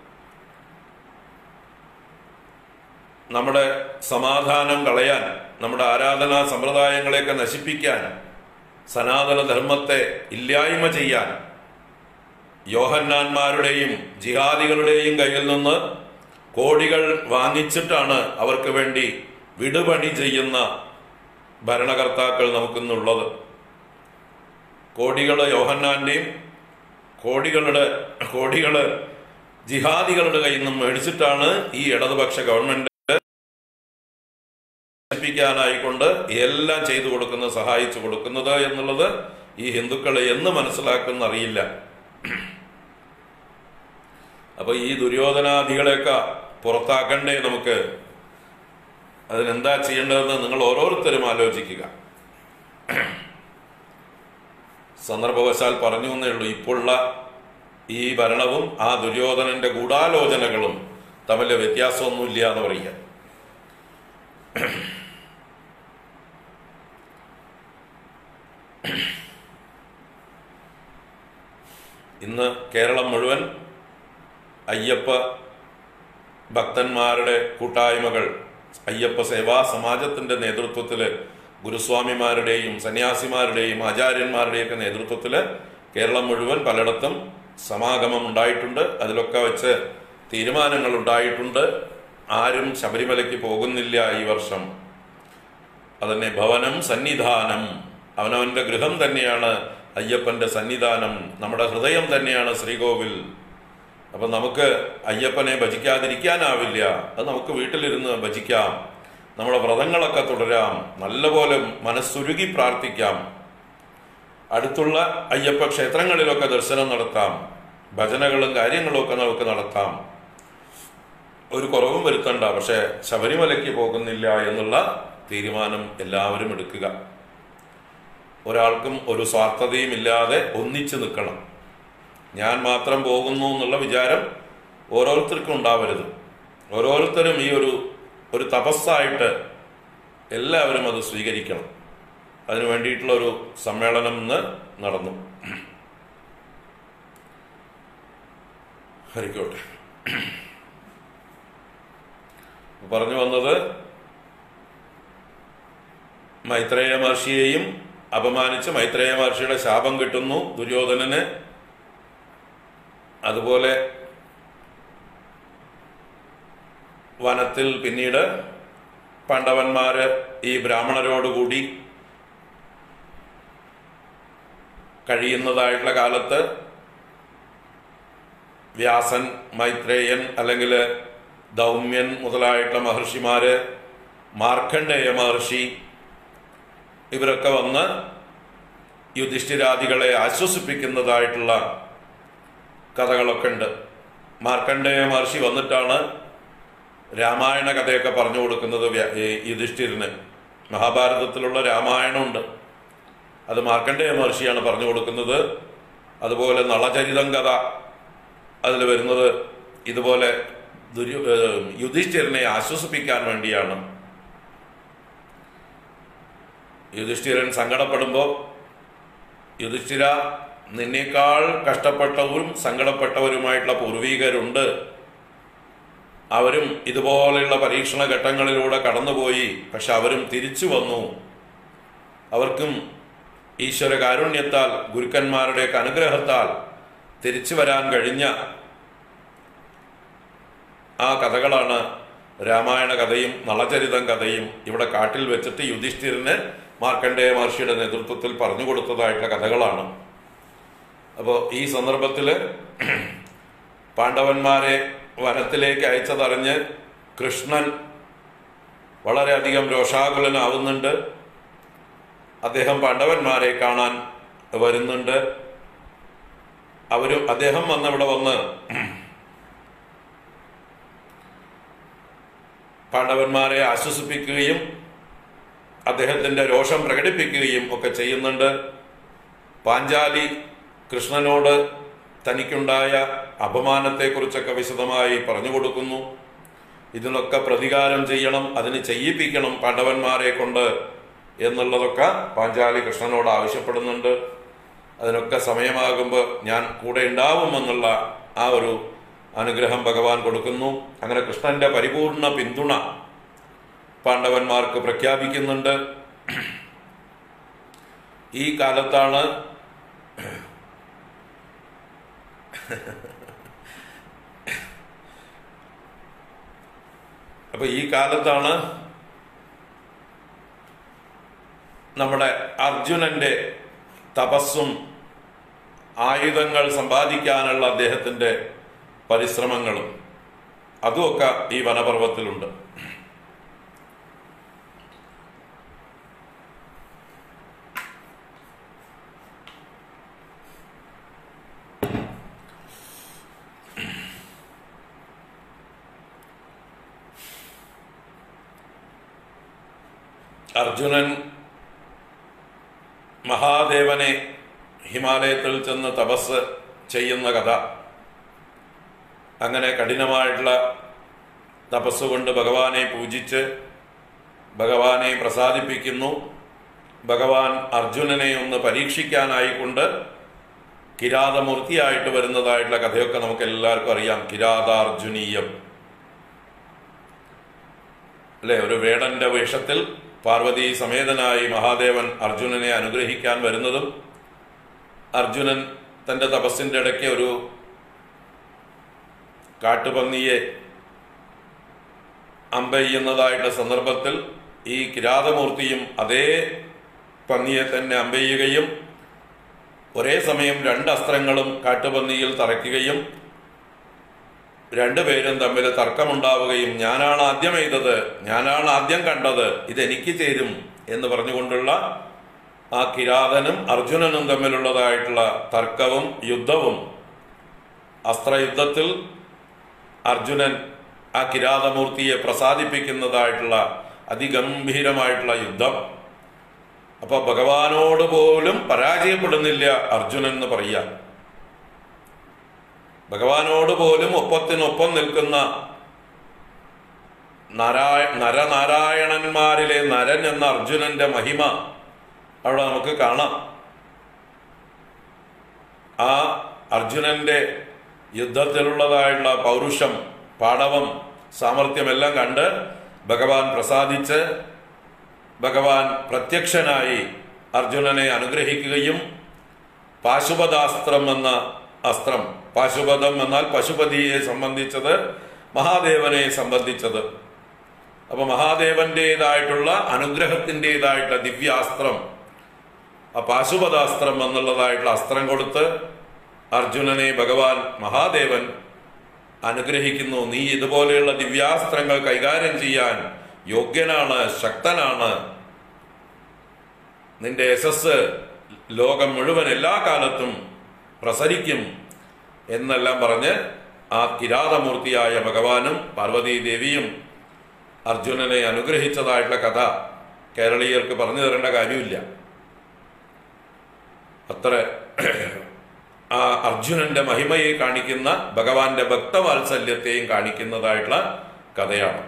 നമ്മുടെ സമാധാനം കളയാൻ നമ്മുടെ ആരാധനാ സമ്പ്രദായങ്ങളെയൊക്കെ നശിപ്പിക്കാൻ സനാതന ധർമ്മത്തെ ഇല്ലായ്മ ചെയ്യാൻ യോഹന്നാന്മാരുടെയും ജിഹാദികളുടെയും കയ്യിൽ നിന്ന് കോടികൾ വാങ്ങിച്ചിട്ടാണ് അവർക്ക് വേണ്ടി വിടുപണി ചെയ്യുന്ന ഭരണകർത്താക്കൾ നമുക്കിന്നുള്ളത് കോടികൾ യോഹന്നാന്റെയും കോടികളുടെ കോടികള് ജിഹാദികളുടെ കയ്യിൽ നിന്നും മേടിച്ചിട്ടാണ് ഈ ഇടതുപക്ഷ ഗവൺമെന്റ് ായിക്കൊണ്ട് എല്ലാം ചെയ്തു കൊടുക്കുന്നത് സഹായിച്ചു കൊടുക്കുന്നത് എന്നുള്ളത് ഈ ഹിന്ദുക്കളെ എന്ന് മനസ്സിലാക്കുന്ന അറിയില്ല അപ്പൊ ഈ ദുര്യോധനാദികളെയൊക്കെ പുറത്താക്കണ്ടേ നമുക്ക് അതിനെന്താ ചെയ്യേണ്ടതെന്ന് നിങ്ങൾ ഓരോരുത്തരും ആലോചിക്കുക സന്ദർഭവശാൽ പറഞ്ഞു എന്നേ ഉള്ളൂ ഇപ്പോഴുള്ള ഈ ഭരണവും ആ ദുര്യോധനന്റെ ഗൂഢാലോചനകളും തമ്മിൽ വ്യത്യാസമൊന്നുമില്ല എന്ന് പറയുക ഇന്ന് കേരളം മുഴുവൻ അയ്യപ്പ ഭക്തന്മാരുടെ കൂട്ടായ്മകൾ അയ്യപ്പ സേവാ സമാജത്തിന്റെ നേതൃത്വത്തിൽ ഗുരുസ്വാമിമാരുടെയും സന്യാസിമാരുടെയും ആചാര്യന്മാരുടെയൊക്കെ നേതൃത്വത്തിൽ കേരളം മുഴുവൻ പലയിടത്തും സമാഗമം ഉണ്ടായിട്ടുണ്ട് അതിലൊക്കെ വെച്ച് തീരുമാനങ്ങൾ ഉണ്ടായിട്ടുണ്ട് ആരും ശബരിമലയ്ക്ക് പോകുന്നില്ല ഈ വർഷം അതന്നെ ഭവനം സന്നിധാനം അവനവന്റെ ഗൃഹം തന്നെയാണ് അയ്യപ്പന്റെ സന്നിധാനം നമ്മുടെ ഹൃദയം തന്നെയാണ് ശ്രീകോവിൽ അപ്പൊ നമുക്ക് അയ്യപ്പനെ ഭജിക്കാതിരിക്കാനാവില്ല അത് നമുക്ക് വീട്ടിലിരുന്ന് ഭജിക്കാം നമ്മുടെ വ്രതങ്ങളൊക്കെ തുടരാം നല്ലപോലെ മനസ്സുരുകി പ്രാർത്ഥിക്കാം അടുത്തുള്ള അയ്യപ്പ ക്ഷേത്രങ്ങളിലൊക്കെ ദർശനം നടത്താം ഭജനകളും കാര്യങ്ങളും ഒക്കെ നമുക്ക് നടത്താം ഒരു കുറവും വരുത്തണ്ട പക്ഷെ ശബരിമലയ്ക്ക് പോകുന്നില്ല എന്നുള്ള തീരുമാനം എല്ലാവരും എടുക്കുക ഒരാൾക്കും ഒരു സ്വാർത്ഥതയും ഇല്ലാതെ ഒന്നിച്ചു നിൽക്കണം ഞാൻ മാത്രം പോകുന്നു എന്നുള്ള വിചാരം ഓരോരുത്തർക്കും ഉണ്ടാവരുത് ഓരോരുത്തരും ഈ ഒരു ഒരു തപസ്സായിട്ട് എല്ലാവരും അത് സ്വീകരിക്കണം അതിനു വേണ്ടിയിട്ടുള്ള ഒരു സമ്മേളനം ഇന്ന് നടന്നു ഹരിക്കോട്ടെ പറഞ്ഞു വന്നത് മൈത്രേയ മഹർഷിയെയും അപമാനിച്ച് മൈത്രേയ മഹർഷിയുടെ ശാപം കിട്ടുന്നു ദുര്യോധനന് അതുപോലെ വനത്തിൽ പിന്നീട് പാണ്ഡവന്മാര് ഈ ബ്രാഹ്മണരോടുകൂടി കഴിയുന്നതായിട്ടുള്ള കാലത്ത് വ്യാസൻ മൈത്രേയൻ അല്ലെങ്കിൽ ദൗമ്യൻ മുതലായിട്ടുള്ള മഹർഷിമാര് മാർക്കണ്ഡേയ മഹർഷി ഇവരൊക്കെ വന്ന് യുധിഷ്ഠിരാദികളെ ആശ്വസിപ്പിക്കുന്നതായിട്ടുള്ള കഥകളൊക്കെ ഉണ്ട് മാർക്കണ്ഡേയ മഹർഷി വന്നിട്ടാണ് രാമായണ കഥയൊക്കെ പറഞ്ഞു കൊടുക്കുന്നത് വ്യ- ഈ യുധിഷ്ഠിരന് മഹാഭാരതത്തിലുള്ള രാമായണമുണ്ട് അത് മാർക്കണ്ഡേയ മഹർഷിയാണ് പറഞ്ഞു കൊടുക്കുന്നത് അതുപോലെ നളചരിതം കഥ അതിൽ വരുന്നത് ഇതുപോലെ ദുര്യ ഏഹ് യുധിഷ്ഠിരനെ ആശ്വസിപ്പിക്കാൻ വേണ്ടിയാണ് യുധിഷ്ഠിരൻ സങ്കടപ്പെടുമ്പോൾ യുധിഷ്ഠിര നിന്നേക്കാൾ കഷ്ടപ്പെട്ടവരും സങ്കടപ്പെട്ടവരുമായിട്ടുള്ള പൂർവീകരുണ്ട് അവരും ഇതുപോലെയുള്ള പരീക്ഷണ ഘട്ടങ്ങളിലൂടെ കടന്നുപോയി പക്ഷെ അവരും തിരിച്ചു വന്നു അവർക്കും ഈശ്വര കാരുണ്യത്താൽ ഗുരുക്കന്മാരുടെയൊക്കെ അനുഗ്രഹത്താൽ തിരിച്ചു വരാൻ കഴിഞ്ഞ ആ കഥകളാണ് രാമായണ കഥയും നളചരിതം കഥയും ഇവിടെ കാട്ടിൽ വെച്ചിട്ട് യുധിഷ്ഠിരന് മാർക്കണ്ഡേയ മഹർഷിയുടെ നേതൃത്വത്തിൽ പറഞ്ഞു കൊടുത്തതായിട്ടുള്ള കഥകളാണ് അപ്പോൾ ഈ സന്ദർഭത്തിൽ പാണ്ഡവന്മാരെ വനത്തിലേക്ക് അയച്ചതറിഞ്ഞ് കൃഷ്ണൻ വളരെയധികം രോഷാകുലനാവുന്നുണ്ട് അദ്ദേഹം പാണ്ഡവന്മാരെ കാണാൻ വരുന്നുണ്ട് അവരും അദ്ദേഹം വന്നവിടെ വന്ന് പാണ്ഡവന്മാരെ ആശ്വസിപ്പിക്കുകയും അദ്ദേഹത്തിന്റെ രോഷം പ്രകടിപ്പിക്കുകയും ഒക്കെ ചെയ്യുന്നുണ്ട് പാഞ്ചാലി കൃഷ്ണനോട് തനിക്കുണ്ടായ അപമാനത്തെക്കുറിച്ചൊക്കെ വിശദമായി പറഞ്ഞു കൊടുക്കുന്നു ഇതിനൊക്കെ പ്രതികാരം ചെയ്യണം അതിന് ചെയ്യിപ്പിക്കണം പാണ്ഡവന്മാരെ കൊണ്ട് എന്നുള്ളതൊക്കെ പാഞ്ചാലി കൃഷ്ണനോട് ആവശ്യപ്പെടുന്നുണ്ട് അതിനൊക്കെ സമയമാകുമ്പോൾ ഞാൻ കൂടെ ഉണ്ടാവുമെന്നുള്ള ആ ഒരു അനുഗ്രഹം ഭഗവാൻ കൊടുക്കുന്നു അങ്ങനെ കൃഷ്ണന്റെ പരിപൂർണ പിന്തുണ പാണ്ഡവന്മാർക്ക് പ്രഖ്യാപിക്കുന്നുണ്ട് ഈ കാലത്താണ് അപ്പൊ ഈ കാലത്താണ് നമ്മുടെ അർജുനന്റെ തപസ്സും ആയുധങ്ങൾ സമ്പാദിക്കാനുള്ള അദ്ദേഹത്തിന്റെ പരിശ്രമങ്ങളും അതുമൊക്കെ ഈ വനപർവത്തിലുണ്ട് അർജുനൻ മഹാദേവനെ ഹിമാലയത്തിൽ ചെന്ന് തപസ് ചെയ്യുന്ന കഥ അങ്ങനെ കഠിനമായിട്ടുള്ള തപസ്സുകൊണ്ട് ഭഗവാനെ പൂജിച്ച് ഭഗവാനെ പ്രസാദിപ്പിക്കുന്നു ഭഗവാൻ അർജുനനെ ഒന്ന് പരീക്ഷിക്കാനായിക്കൊണ്ട് കിരാതമൂർത്തിയായിട്ട് വരുന്നതായിട്ടുള്ള കഥയൊക്കെ നമുക്ക് എല്ലാവർക്കും അറിയാം കിരാതാർജുനീയം അല്ലെ ഒരു വേടന്റെ വേഷത്തിൽ പാർവതി സമേതനായി മഹാദേവൻ അർജുനനെ അനുഗ്രഹിക്കാൻ വരുന്നതും അർജുനൻ തന്റെ തപസ്സിന്റെ ഇടയ്ക്ക് ഒരു കാട്ടുപന്നിയെ അമ്പെയ്യുന്നതായിട്ടുള്ള സന്ദർഭത്തിൽ ഈ കിരാതമൂർത്തിയും അതേ പന്നിയെ തന്നെ അമ്പെയ്യുകയും ഒരേ സമയം രണ്ട് അസ്ത്രങ്ങളും കാട്ടുപന്നിയിൽ തറയ്ക്കുകയും രണ്ടുപേരും തമ്മിൽ തർക്കമുണ്ടാവുകയും ഞാനാണ് ആദ്യം എയ്തത് ഞാനാണ് ആദ്യം കണ്ടത് ഇതെനിക്ക് ചേരും എന്ന് പറഞ്ഞുകൊണ്ടുള്ള ആ കിരാതനും അർജുനനും തമ്മിലുള്ളതായിട്ടുള്ള തർക്കവും യുദ്ധവും അസ്ത്രയുദ്ധത്തിൽ അർജുനൻ ആ കിരാതമൂർത്തിയെ പ്രസാദിപ്പിക്കുന്നതായിട്ടുള്ള അതിഗംഭീരമായിട്ടുള്ള യുദ്ധം അപ്പൊ ഭഗവാനോട് പോലും പരാജയപ്പെടുന്നില്ല അർജുനൻ എന്ന് പറയാം ഭഗവാനോട് പോലും ഒപ്പത്തിനൊപ്പം നിൽക്കുന്ന നാരായ നരനാരായണന്മാരിലെ നരൻ എന്ന അർജുനന്റെ മഹിമ അവിടെ നമുക്ക് കാണാം ആ അർജുനന്റെ യുദ്ധത്തിലുള്ളതായുള്ള പൗരുഷം പാടവം സാമർഥ്യമെല്ലാം കണ്ട് ഭഗവാൻ പ്രസാദിച്ച് ഭഗവാൻ പ്രത്യക്ഷനായി അർജുനനെ അനുഗ്രഹിക്കുകയും പാശുപതാസ്ത്രം എന്ന അസ്ത്രം പാശുപതം എന്നാൽ പശുപതിയെ സംബന്ധിച്ചത് മഹാദേവനെ സംബന്ധിച്ചത് അപ്പൊ മഹാദേവന്റേതായിട്ടുള്ള അനുഗ്രഹത്തിൻ്റെതായിട്ടുള്ള ദിവ്യാസ്ത്രം ആ പാശുപതാസ്ത്രം എന്നുള്ളതായിട്ടുള്ള അസ്ത്രം കൊടുത്ത് അർജുനനെ ഭഗവാൻ മഹാദേവൻ അനുഗ്രഹിക്കുന്നു നീ ഇതുപോലെയുള്ള ദിവ്യാസ്ത്രങ്ങൾ കൈകാര്യം ചെയ്യാൻ യോഗ്യനാണ് ശക്തനാണ് നിന്റെ യശസ് ലോകം മുഴുവൻ എല്ലാ കാലത്തും പ്രസരിക്കും എന്നെല്ലാം പറഞ്ഞ് ആ കിരാതമൂർത്തിയായ ഭഗവാനും പാർവതീ ദേവിയും അർജുനനെ അനുഗ്രഹിച്ചതായിട്ടുള്ള കഥ കേരളീയർക്ക് പറഞ്ഞു തരേണ്ട കാര്യമില്ല അത്ര ആ അർജുനന്റെ മഹിമയെ കാണിക്കുന്ന ഭഗവാന്റെ ഭക്തവാത്സല്യത്തെയും കാണിക്കുന്നതായിട്ടുള്ള കഥയാണ്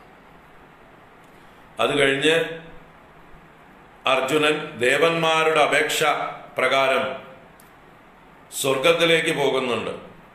അത് കഴിഞ്ഞ് അർജുനൻ ദേവന്മാരുടെ അപേക്ഷ പ്രകാരം സ്വർഗത്തിലേക്ക് പോകുന്നുണ്ട്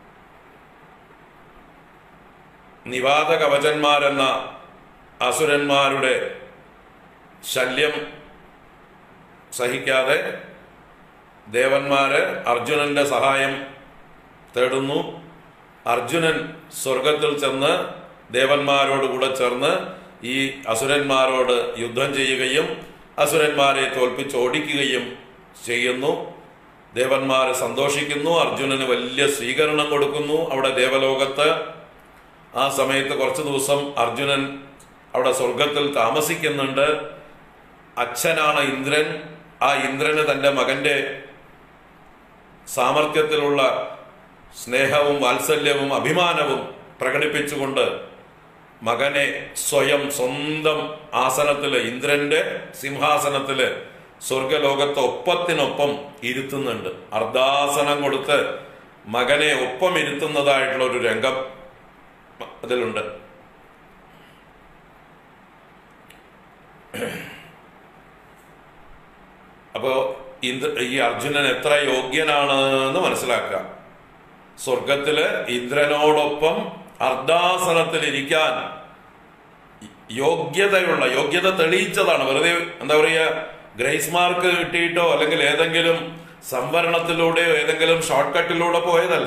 നിവാത കവചന്മാരെന്ന അസുരന്മാരുടെ ശല്യം സഹിക്കാതെ ദേവന്മാര് അർജുനന്റെ സഹായം തേടുന്നു അർജുനൻ സ്വർഗത്തിൽ ചെന്ന് ദേവന്മാരോട് കൂടെ ചേർന്ന് ഈ അസുരന്മാരോട് യുദ്ധം ചെയ്യുകയും അസുരന്മാരെ തോൽപ്പിച്ചോടിക്കുകയും ചെയ്യുന്നു ദേവന്മാർ സന്തോഷിക്കുന്നു അർജുനന് വലിയ സ്വീകരണം കൊടുക്കുന്നു അവിടെ ദേവലോകത്ത് ആ സമയത്ത് കുറച്ച് ദിവസം അർജുനൻ അവിടെ സ്വർഗത്തിൽ താമസിക്കുന്നുണ്ട് അച്ഛനാണ് ഇന്ദ്രൻ ആ ഇന്ദ്രന് തൻ്റെ മകന്റെ സാമർഥ്യത്തിലുള്ള സ്നേഹവും വാത്സല്യവും അഭിമാനവും പ്രകടിപ്പിച്ചുകൊണ്ട് മകനെ സ്വയം സ്വന്തം ആസനത്തില് ഇന്ദ്രന്റെ സിംഹാസനത്തില് സ്വർഗലോകത്ത് ഒപ്പത്തിനൊപ്പം ഇരുത്തുന്നുണ്ട് അർദ്ധാസനം കൊടുത്ത് മകനെ ഒപ്പം ഇരുത്തുന്നതായിട്ടുള്ള ഒരു രംഗം അതിലുണ്ട് അപ്പോ ഇന്ദ്ര ഈ അർജുനൻ എത്ര യോഗ്യനാണ് എന്ന് മനസ്സിലാക്കുക സ്വർഗത്തില് ഇന്ദ്രനോടൊപ്പം അർദ്ധാസനത്തിൽ ഇരിക്കാൻ യോഗ്യതയുള്ള യോഗ്യത തെളിയിച്ചതാണ് വെറുതെ എന്താ പറയുക ഗ്രേസ് മാർക്ക് കിട്ടിയിട്ടോ അല്ലെങ്കിൽ ഏതെങ്കിലും സംവരണത്തിലൂടെയോ ഏതെങ്കിലും ഷോർട്ട് കട്ടിലൂടെ പോയതല്ല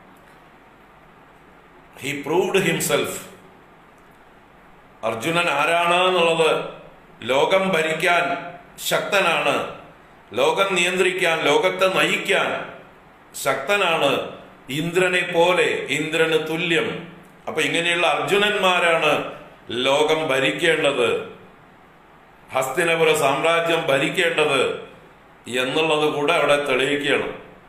ഹി പ്രൂവ്ഡ് ഹിംസെൽഫ് അർജുനൻ ആരാണ് എന്നുള്ളത് ലോകം ഭരിക്കാൻ ശക്തനാണ് ലോകം നിയന്ത്രിക്കാൻ ലോകത്തെ നയിക്കാൻ ശക്തനാണ് ഇന്ദ്രനെ പോലെ ഇന്ദ്രന് തുല്യം അപ്പൊ ഇങ്ങനെയുള്ള അർജുനന്മാരാണ് ലോകം ഭരിക്കേണ്ടത് ഹസ്തിനപുര സാമ്രാജ്യം ഭരിക്കേണ്ടത് എന്നുള്ളത് കൂടെ അവിടെ തെളിയിക്കുകയാണ്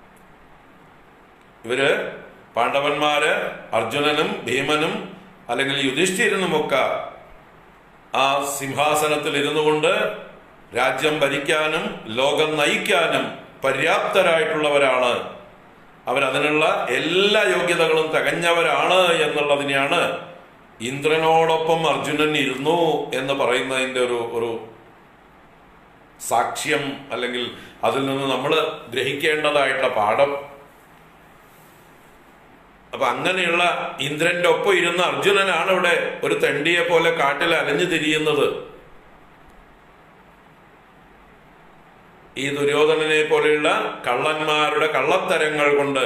ഇവര് പാണ്ഡവന്മാര് അർജുനനും ഭീമനും അല്ലെങ്കിൽ യുധിഷ്ഠിരനുമൊക്കെ ആ സിംഹാസനത്തിൽ ഇരുന്നു കൊണ്ട് രാജ്യം ഭരിക്കാനും ലോകം നയിക്കാനും പര്യാപ്തരായിട്ടുള്ളവരാണ് അവരതിനുള്ള എല്ലാ യോഗ്യതകളും തികഞ്ഞവരാണ് എന്നുള്ളതിനെയാണ് ഇന്ദ്രനോടൊപ്പം അർജുനൻ ഇരുന്നു എന്ന് പറയുന്നതിന്റെ ഒരു ഒരു സാക്ഷ്യം അല്ലെങ്കിൽ അതിൽ നിന്ന് നമ്മൾ ഗ്രഹിക്കേണ്ടതായിട്ടുള്ള പാഠം അപ്പൊ അങ്ങനെയുള്ള ഇന്ദ്രന്റെ ഒപ്പം ഇരുന്ന അർജുനനാണ് ഇവിടെ ഒരു തെണ്ടിയെ പോലെ കാട്ടിൽ അലഞ്ഞു തിരിയുന്നത് ഈ ദുര്യോധനനെ പോലെയുള്ള കള്ളന്മാരുടെ കള്ളത്തരങ്ങൾ കൊണ്ട്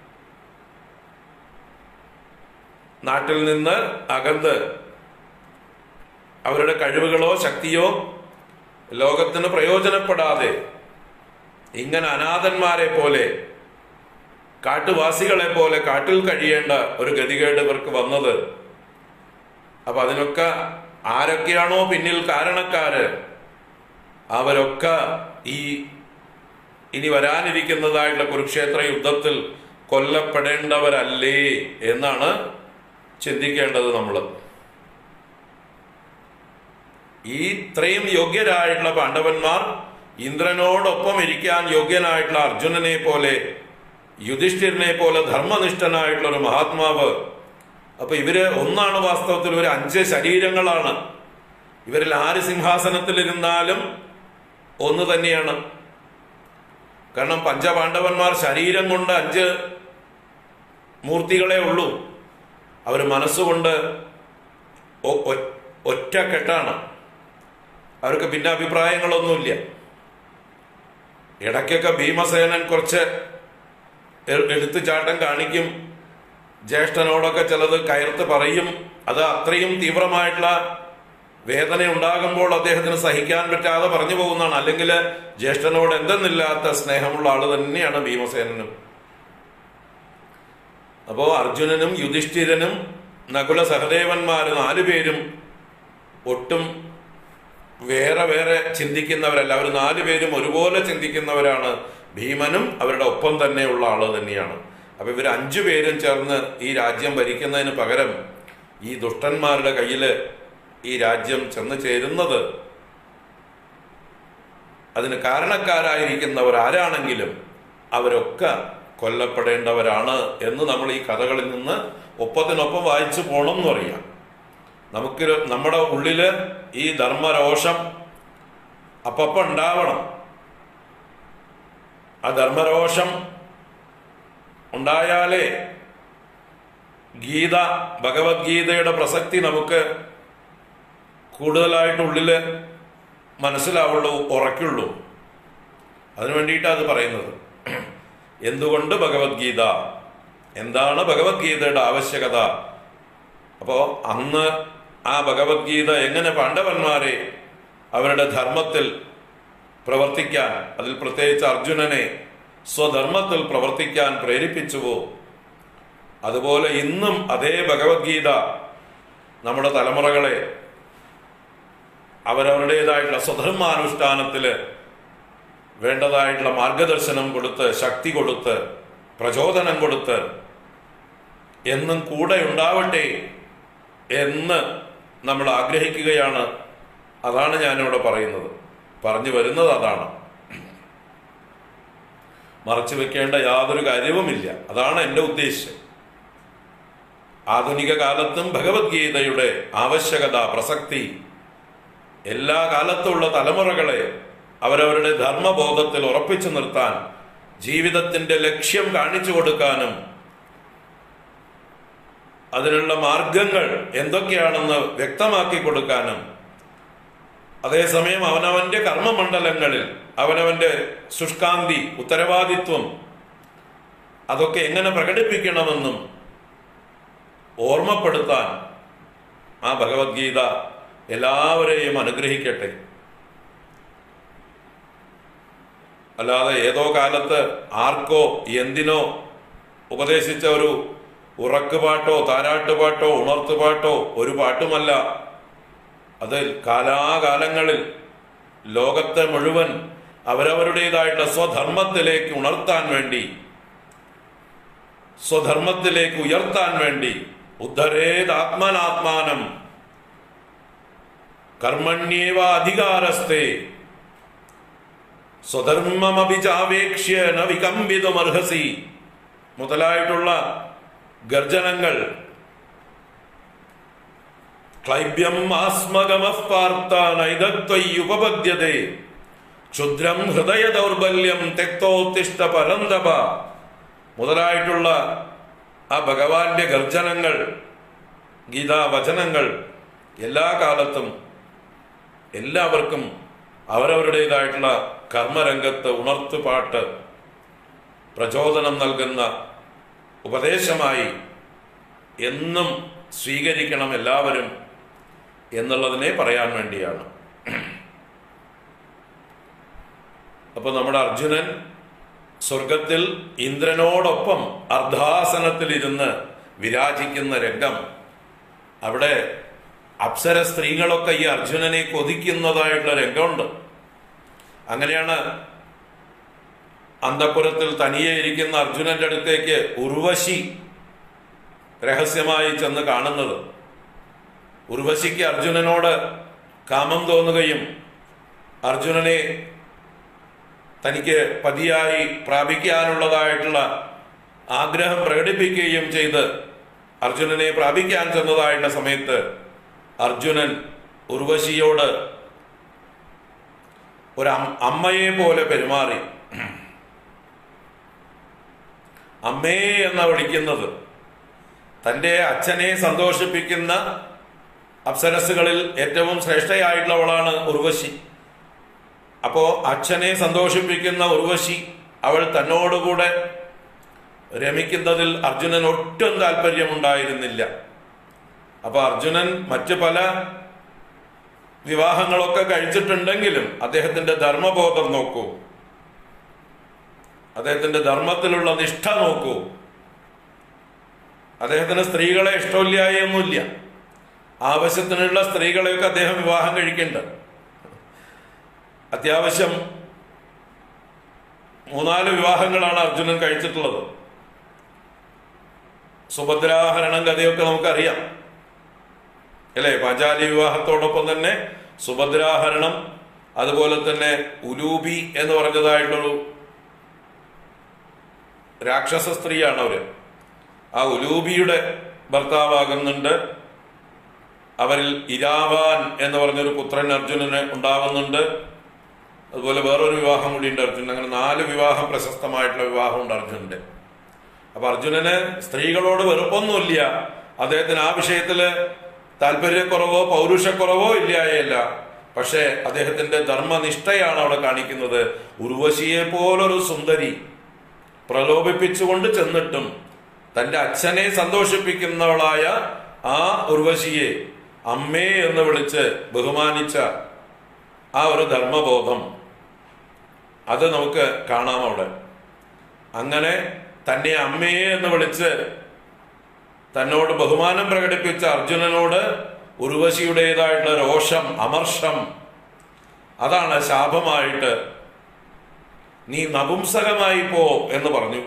നാട്ടിൽ നിന്ന് അകന്ന് അവരുടെ കഴിവുകളോ ശക്തിയോ ലോകത്തിന് പ്രയോജനപ്പെടാതെ ഇങ്ങനെ അനാഥന്മാരെ പോലെ കാട്ടുവാസികളെ പോലെ കാട്ടിൽ കഴിയേണ്ട ഒരു ഗതികേട് ഇവർക്ക് വന്നത് അപ്പൊ അതിനൊക്കെ ആരൊക്കെയാണോ പിന്നിൽ കാരണക്കാര് അവരൊക്കെ ഈ ഇനി വരാനിരിക്കുന്നതായിട്ടുള്ള കുരുക്ഷേത്ര യുദ്ധത്തിൽ കൊല്ലപ്പെടേണ്ടവരല്ലേ എന്നാണ് ചിന്തിക്കേണ്ടത് നമ്മൾ ഈ ഇത്രയും യോഗ്യരായിട്ടുള്ള പാണ്ഡവന്മാർ ഇന്ദ്രനോടൊപ്പം ഇരിക്കാൻ യോഗ്യനായിട്ടുള്ള അർജുനനെ പോലെ യുധിഷ്ഠിരനെ പോലെ ധർമ്മനിഷ്ഠനായിട്ടുള്ള ഒരു മഹാത്മാവ് അപ്പൊ ഇവര് ഒന്നാണ് വാസ്തവത്തിൽ ഒരു അഞ്ച് ശരീരങ്ങളാണ് ഇവരിൽ ആര് സിംഹാസനത്തിലിരുന്നാലും ഒന്ന് തന്നെയാണ് കാരണം പഞ്ചപാണ്ഡവന്മാർ ശരീരം കൊണ്ട് അഞ്ച് മൂർത്തികളെ ഉള്ളൂ അവർ മനസ്സുകൊണ്ട് ഒ- ഒ- ഒറ്റക്കെട്ടാണ് അവർക്ക് പിന്നെ അഭിപ്രായങ്ങളൊന്നുമില്ല ഇടയ്ക്കൊക്കെ ഭീമസേനൻ കുറച്ച് എ- എടുത്തുചാട്ടം കാണിക്കും ജ്യേഷ്ഠനോടൊക്കെ ചിലത് കയർത്ത് പറയും അത് അത്രയും തീവ്രമായിട്ടുള്ള വേദന ഉണ്ടാകുമ്പോൾ അദ്ദേഹത്തിന് സഹിക്കാൻ പറ്റാതെ പറഞ്ഞു പോകുന്നതാണ് അല്ലെങ്കിൽ ജ്യേഷ്ഠനോട് എന്തെന്നില്ലാത്ത സ്നേഹമുള്ള ആള് തന്നെയാണ് ഭീമസേനനും അപ്പോ അർജുനനും യുധിഷ്ഠിരനും നകുല സഹദേവന്മാര് നാലുപേരും ഒട്ടും വേറെ വേറെ ചിന്തിക്കുന്നവരല്ല അവർ നാലുപേരും ഒരുപോലെ ചിന്തിക്കുന്നവരാണ് ഭീമനും അവരുടെ ഒപ്പം തന്നെയുള്ള ആള് തന്നെയാണ് അപ്പൊ ഇവർ അഞ്ചു പേരും ചേർന്ന് ഈ രാജ്യം ഭരിക്കുന്നതിന് പകരം ഈ ദുഷ്ടന്മാരുടെ കയ്യില് ഈ രാജ്യം ചെന്ന് ചേരുന്നത് അതിന് കാരണക്കാരായിരിക്കുന്നവർ ആരാണെങ്കിലും അവരൊക്കെ കൊല്ലപ്പെടേണ്ടവരാണ് എന്ന് നമ്മൾ ഈ കഥകളിൽ നിന്ന് ഒപ്പത്തിനൊപ്പം വായിച്ചു പോകണം എന്ന് പറയാം നമുക്ക് നമ്മുടെ ഉള്ളില് ഈ ധർമ്മരോഷം അപ്പപ്പം ഉണ്ടാവണം ആ ധർമ്മരോഷം ഉണ്ടായാലേ ഗീത ഭഗവത്ഗീതയുടെ പ്രസക്തി നമുക്ക് കൂടുതലായിട്ട് ഉള്ളില് മനസ്സിലാവുള്ളൂ ഉറക്കുള്ളൂ അതിനു വേണ്ടിയിട്ടാണ് അത് പറയുന്നത് എന്തുകൊണ്ട് ഭഗവത്ഗീത എന്താണ് ഭഗവത്ഗീതയുടെ ആവശ്യകത അപ്പോ അന്ന് ആ ഭഗവത്ഗീത എങ്ങനെ പാണ്ഡവന്മാരെ അവരുടെ ധർമ്മത്തിൽ പ്രവർത്തിക്കാൻ അതിൽ പ്രത്യേകിച്ച് അർജുനനെ സ്വധർമ്മത്തിൽ പ്രവർത്തിക്കാൻ പ്രേരിപ്പിച്ചുവോ അതുപോലെ ഇന്നും അതേ ഭഗവത്ഗീത നമ്മുടെ തലമുറകളെ അവരവരുടേതായിട്ടുള്ള സ്വധർമാനുഷ്ഠാനത്തില് വേണ്ടതായിട്ടുള്ള മാർഗദർശനം കൊടുത്ത് ശക്തി കൊടുത്ത് പ്രചോദനം കൊടുത്ത് എന്നും കൂടെ ഉണ്ടാവട്ടെ എന്ന് നമ്മൾ ആഗ്രഹിക്കുകയാണ് അതാണ് ഞാനിവിടെ പറയുന്നത് പറഞ്ഞു വരുന്നത് അതാണ് മറച്ചു വെക്കേണ്ട യാതൊരു കാര്യവുമില്ല അതാണ് എൻ്റെ ഉദ്ദേശം ആധുനിക കാലത്തും ഭഗവത്ഗീതയുടെ ആവശ്യകത പ്രസക്തി എല്ലാ കാലത്തുള്ള തലമുറകളെ അവരവരുടെ ധർമ്മബോധത്തിൽ ഉറപ്പിച്ചു നിർത്താൻ ജീവിതത്തിന്റെ ലക്ഷ്യം കാണിച്ചു കൊടുക്കാനും അതിനുള്ള മാർഗങ്ങൾ എന്തൊക്കെയാണെന്ന് വ്യക്തമാക്കി കൊടുക്കാനും അതേസമയം അവനവന്റെ കർമ്മമണ്ഡലങ്ങളിൽ അവനവന്റെ ശുഷ്കാന്തി ഉത്തരവാദിത്വം അതൊക്കെ എങ്ങനെ പ്രകടിപ്പിക്കണമെന്നും ഓർമ്മപ്പെടുത്താൻ ആ ഭഗവത്ഗീത എല്ലാവരെയും അനുഗ്രഹിക്കട്ടെ അല്ലാതെ ഏതോ കാലത്ത് ആർക്കോ എന്തിനോ ഉപദേശിച്ച ഒരു ഉറക്കുപാട്ടോ താരാട്ടുപാട്ടോ ഉണർത്തുപാട്ടോ ഒരു പാട്ടുമല്ല അത് കാലാകാലങ്ങളിൽ ലോകത്തെ മുഴുവൻ അവരവരുടേതായിട്ടുള്ള സ്വധർമ്മത്തിലേക്ക് ഉണർത്താൻ വേണ്ടി സ്വധർമ്മത്തിലേക്ക് ഉയർത്താൻ വേണ്ടി ഉദ്ധരേതാത്മനാത്മാനം കർമ്മണ്യേവ അധികാരസ്ഥേ സ്വധർമ്മമഭിചാപേക്ഷ്യ ന വികമ്പിതുമർഹസി മുതലായിട്ടുള്ള ഗർജനങ്ങൾ ക്ലൈബ്യം ആസ്മഗമഃ പാർത്ത നൈതത്വയുപപദ്യതേ ക്ഷുദ്രം ഹൃദയ ദൗർബല്യം തെക്തോത്തിഷ്ട പരന്തപ മുതലായിട്ടുള്ള ആ ഭഗവാന്റെ ഗർജനങ്ങൾ ഗീതാവചനങ്ങൾ എല്ലാ കാലത്തും എല്ലാവർക്കും അവരവരുടേതായിട്ടുള്ള കർമ്മരംഗത്ത് ഉണർത്തുപാട്ട് പ്രചോദനം നൽകുന്ന ഉപദേശമായി എന്നും സ്വീകരിക്കണം എല്ലാവരും എന്നുള്ളതിനെ പറയാൻ വേണ്ടിയാണ് അപ്പൊ നമ്മുടെ അർജുനൻ സ്വർഗത്തിൽ ഇന്ദ്രനോടൊപ്പം അർദ്ധാസനത്തിലിരുന്ന് വിരാജിക്കുന്ന രംഗം അവിടെ അപ്സര സ്ത്രീകളൊക്കെ ഈ അർജുനനെ കൊതിക്കുന്നതായിട്ടുള്ള രംഗമുണ്ട് അങ്ങനെയാണ് അന്തപുരത്തിൽ തനിയെ ഇരിക്കുന്ന അർജുനന്റെ അടുത്തേക്ക് ഉർവശി രഹസ്യമായി ചെന്ന് കാണുന്നത് ഉർവശിക്ക് അർജുനനോട് കാമം തോന്നുകയും അർജുനനെ തനിക്ക് പതിയായി പ്രാപിക്കാനുള്ളതായിട്ടുള്ള ആഗ്രഹം പ്രകടിപ്പിക്കുകയും ചെയ്ത് അർജുനനെ പ്രാപിക്കാൻ ചെന്നതായുള്ള സമയത്ത് അർജുനൻ ഉർവശിയോട് ഒരു അം- അമ്മയെ പോലെ പെരുമാറി അമ്മേ എന്ന വിളിക്കുന്നത് തൻ്റെ അച്ഛനെ സന്തോഷിപ്പിക്കുന്ന അപ്സരസുകളിൽ ഏറ്റവും ശ്രേഷ്ഠയായിട്ടുള്ളവളാണ് ഉർവശി അപ്പോ അച്ഛനെ സന്തോഷിപ്പിക്കുന്ന ഉർവശി അവൾ തന്നോടുകൂടെ രമിക്കുന്നതിൽ അർജുനൻ ഒട്ടും താല്പര്യമുണ്ടായിരുന്നില്ല അപ്പൊ അർജുനൻ മറ്റു പല വിവാഹങ്ങളൊക്കെ കഴിച്ചിട്ടുണ്ടെങ്കിലും അദ്ദേഹത്തിന്റെ ധർമ്മബോധം നോക്കൂ അദ്ദേഹത്തിന്റെ ധർമ്മത്തിലുള്ള നിഷ്ഠ നോക്കൂ അദ്ദേഹത്തിന് സ്ത്രീകളെ ഇഷ്ടമില്ലായൊന്നുമില്ല ആവശ്യത്തിനുള്ള സ്ത്രീകളെയൊക്കെ അദ്ദേഹം വിവാഹം കഴിക്കുന്നുണ്ട് അത്യാവശ്യം മൂന്നാല് വിവാഹങ്ങളാണ് അർജുനൻ കഴിച്ചിട്ടുള്ളത് സുഭദ്രാഹരണം കഥയൊക്കെ നമുക്കറിയാം അല്ലേ പാഞ്ചാലി വിവാഹത്തോടൊപ്പം തന്നെ സുഭദ്രാഹരണം അതുപോലെ തന്നെ ഉലൂബി എന്ന് പറഞ്ഞതായിട്ടൊരു രാക്ഷസ സ്ത്രീയാണ് അവര് ആ ഉലൂബിയുടെ ഭർത്താവാകുന്നുണ്ട് അവരിൽ ഇരാവാൻ എന്ന് പറഞ്ഞൊരു പുത്രൻ അർജുനന് ഉണ്ടാവുന്നുണ്ട് അതുപോലെ വേറൊരു വിവാഹം കൂടി ഉണ്ട് അർജുനൻ അങ്ങനെ നാല് വിവാഹം പ്രശസ്തമായിട്ടുള്ള വിവാഹമുണ്ട് അർജുനന്റെ അപ്പൊ അർജുനന് സ്ത്രീകളോട് വെറുപ്പൊന്നുമില്ല അദ്ദേഹത്തിന് ആ വിഷയത്തില് താല്പര്യക്കുറവോ പൗരുഷക്കുറവോ ഇല്ലായല്ല പക്ഷേ അദ്ദേഹത്തിന്റെ ധർമ്മനിഷ്ഠയാണ് അവിടെ കാണിക്കുന്നത് ഉർവശിയെ പോലൊരു സുന്ദരി പ്രലോഭിപ്പിച്ചുകൊണ്ട് ചെന്നിട്ടും തന്റെ അച്ഛനെ സന്തോഷിപ്പിക്കുന്നവളായ ആ ഉർവശിയെ അമ്മേ എന്ന് വിളിച്ച് ബഹുമാനിച്ച ആ ഒരു ധർമ്മബോധം അത് നമുക്ക് കാണാം അവിടെ അങ്ങനെ തന്നെ അമ്മയെ എന്ന് വിളിച്ച് തന്നോട് ബഹുമാനം പ്രകടിപ്പിച്ച അർജുനനോട് ഉർവശിയുടേതായിട്ടുള്ള രോഷം അമർഷം അതാണ് ശാപമായിട്ട് നീ നപുംസകമായി പോ എന്ന് പറഞ്ഞു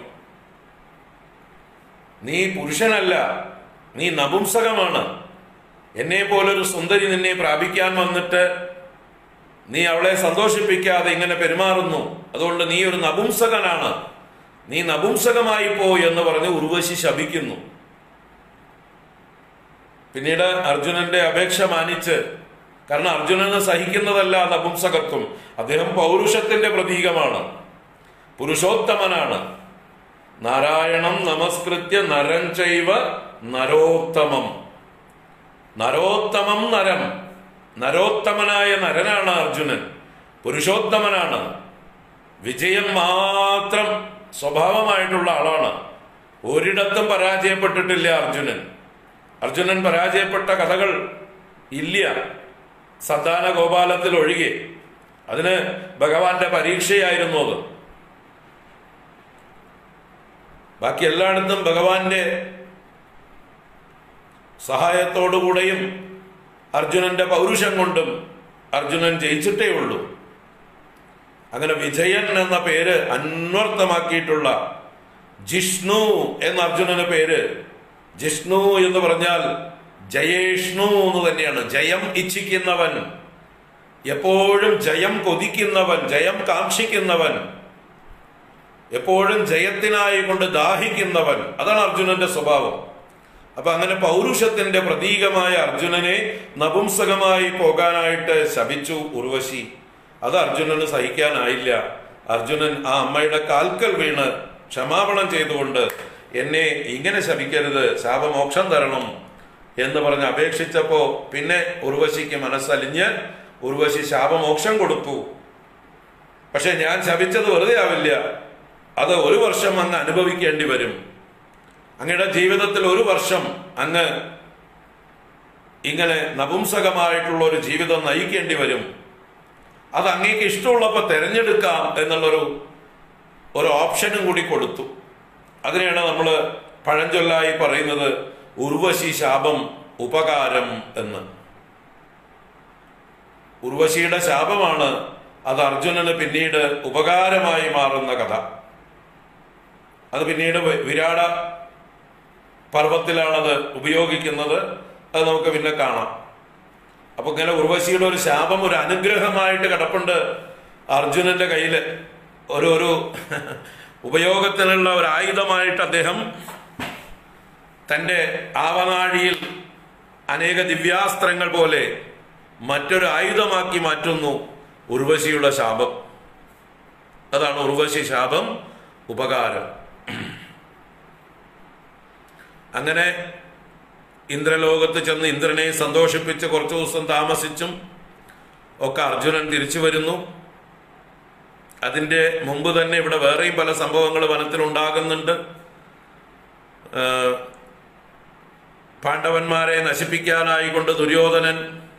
നീ പുരുഷനല്ല നീ നപുംസകമാണ് എന്നെ പോലൊരു സുന്ദരി നിന്നെ പ്രാപിക്കാൻ വന്നിട്ട് നീ അവളെ സന്തോഷിപ്പിക്കാതെ ഇങ്ങനെ പെരുമാറുന്നു അതുകൊണ്ട് നീ ഒരു നപുംസകനാണ് നീ നപുംസകമായി പോ എന്ന് പറഞ്ഞ് ഉർവശി ശപിക്കുന്നു പിന്നീട് അർജുനന്റെ അപേക്ഷ മാനിച്ച് കാരണം അർജുനന് സഹിക്കുന്നതല്ല നപുംസകത്വം അദ്ദേഹം പൗരുഷത്തിന്റെ പ്രതീകമാണ് പുരുഷോത്തമനാണ് നാരായണം നമസ്കൃത്യ നരം ചൈവ നരോത്തമം നരോത്തമം നരം നരോത്തമനായ നരനാണ് അർജുനൻ പുരുഷോത്തമനാണ് വിജയം മാത്രം സ്വഭാവമായിട്ടുള്ള ആളാണ് ഒരിടത്തും പരാജയപ്പെട്ടിട്ടില്ല അർജുനൻ അർജുനൻ പരാജയപ്പെട്ട കഥകൾ ഇല്ല സന്താന ഗോപാലത്തിൽ ഒഴികെ അതിന് ഭഗവാന്റെ പരീക്ഷയായിരുന്നു അത് ബാക്കി എല്ലായിടത്തും ഭഗവാന്റെ സഹായത്തോടുകൂടെയും അർജുനന്റെ പൗരുഷം കൊണ്ടും അർജുനൻ ജയിച്ചിട്ടേ ഉള്ളൂ അങ്ങനെ വിജയൻ എന്ന പേര് അന്വർത്ഥമാക്കിയിട്ടുള്ള ജിഷ്ണു എന്ന അർജുനന് പേര് ജിഷ്ണു എന്ന് പറഞ്ഞാൽ ജയേഷ്ണു എന്ന് തന്നെയാണ് ജയം ഇച്ഛിക്കുന്നവൻ എപ്പോഴും ജയം കൊതിക്കുന്നവൻ ജയം കാക്ഷിക്കുന്നവൻ എപ്പോഴും ജയത്തിനായി കൊണ്ട് ദാഹിക്കുന്നവൻ അതാണ് അർജുനന്റെ സ്വഭാവം അപ്പൊ അങ്ങനെ പൗരുഷത്തിന്റെ പ്രതീകമായ അർജുനനെ നപുംസകമായി പോകാനായിട്ട് ശപിച്ചു ഉർവശി അത് അർജുനന് സഹിക്കാനായില്ല അർജുനൻ ആ അമ്മയുടെ കാൽക്കൽ വീണ് ക്ഷമാപണം ചെയ്തുകൊണ്ട് എന്നെ ഇങ്ങനെ ശപിക്കരുത് ശാപമോക്ഷം തരണം എന്ന് പറഞ്ഞ് അപേക്ഷിച്ചപ്പോ പിന്നെ ഉർവശിക്ക് മനസ്സലിഞ്ഞ് ഉർവശി ശാപമോക്ഷം കൊടുത്തു പക്ഷെ ഞാൻ ശപിച്ചത് വെറുതെ ആവില്ല അത് ഒരു വർഷം അങ്ങ് അനുഭവിക്കേണ്ടി വരും അങ്ങയുടെ ജീവിതത്തിൽ ഒരു വർഷം അങ്ങ് ഇങ്ങനെ നപുംസകമായിട്ടുള്ള ഒരു ജീവിതം നയിക്കേണ്ടി വരും അത് അങ്ങേക്ക് ഇഷ്ടമുള്ളപ്പോൾ തിരഞ്ഞെടുക്കാം എന്നുള്ളൊരു ഒരു ഓപ്ഷനും കൂടി കൊടുത്തു അതിനെയാണ് നമ്മൾ പഴഞ്ചൊല്ലായി പറയുന്നത് ഉർവശി ശാപം ഉപകാരം എന്ന് ഉർവശിയുടെ ശാപമാണ് അത് അർജുനന് പിന്നീട് ഉപകാരമായി മാറുന്ന കഥ അത് പിന്നീട് വി- വിരാട പർവ്വത്തിലാണത് ഉപയോഗിക്കുന്നത് അത് നമുക്ക് പിന്നെ കാണാം അപ്പൊ ഇങ്ങനെ ഉർവശിയുടെ ഒരു ശാപം ഒരു അനുഗ്രഹമായിട്ട് കിടപ്പുണ്ട് അർജുനന്റെ കയ്യില് ഒരു ഒരു ഉപയോഗത്തിനുള്ള ഒരു ആയുധമായിട്ട് അദ്ദേഹം തൻ്റെ ആവനാഴിയിൽ അനേക ദിവ്യാസ്ത്രങ്ങൾ പോലെ മറ്റൊരു ആയുധമാക്കി മാറ്റുന്നു ഉർവശിയുടെ ശാപം അതാണ് ഉർവശി ശാപം ഉപകാരം അങ്ങനെ ഇന്ദ്രലോകത്ത് ചെന്ന് ഇന്ദ്രനെ സന്തോഷിപ്പിച്ച് കുറച്ചു ദിവസം താമസിച്ചും ഒക്കെ അർജുനൻ തിരിച്ചു വരുന്നു അതിൻ്റെ മുമ്പ് തന്നെ ഇവിടെ വേറെയും പല സംഭവങ്ങൾ വനത്തിൽ ഉണ്ടാകുന്നുണ്ട് ഏഹ് പാണ്ഡവന്മാരെ നശിപ്പിക്കാനായിക്കൊണ്ട് ദുര്യോധനൻ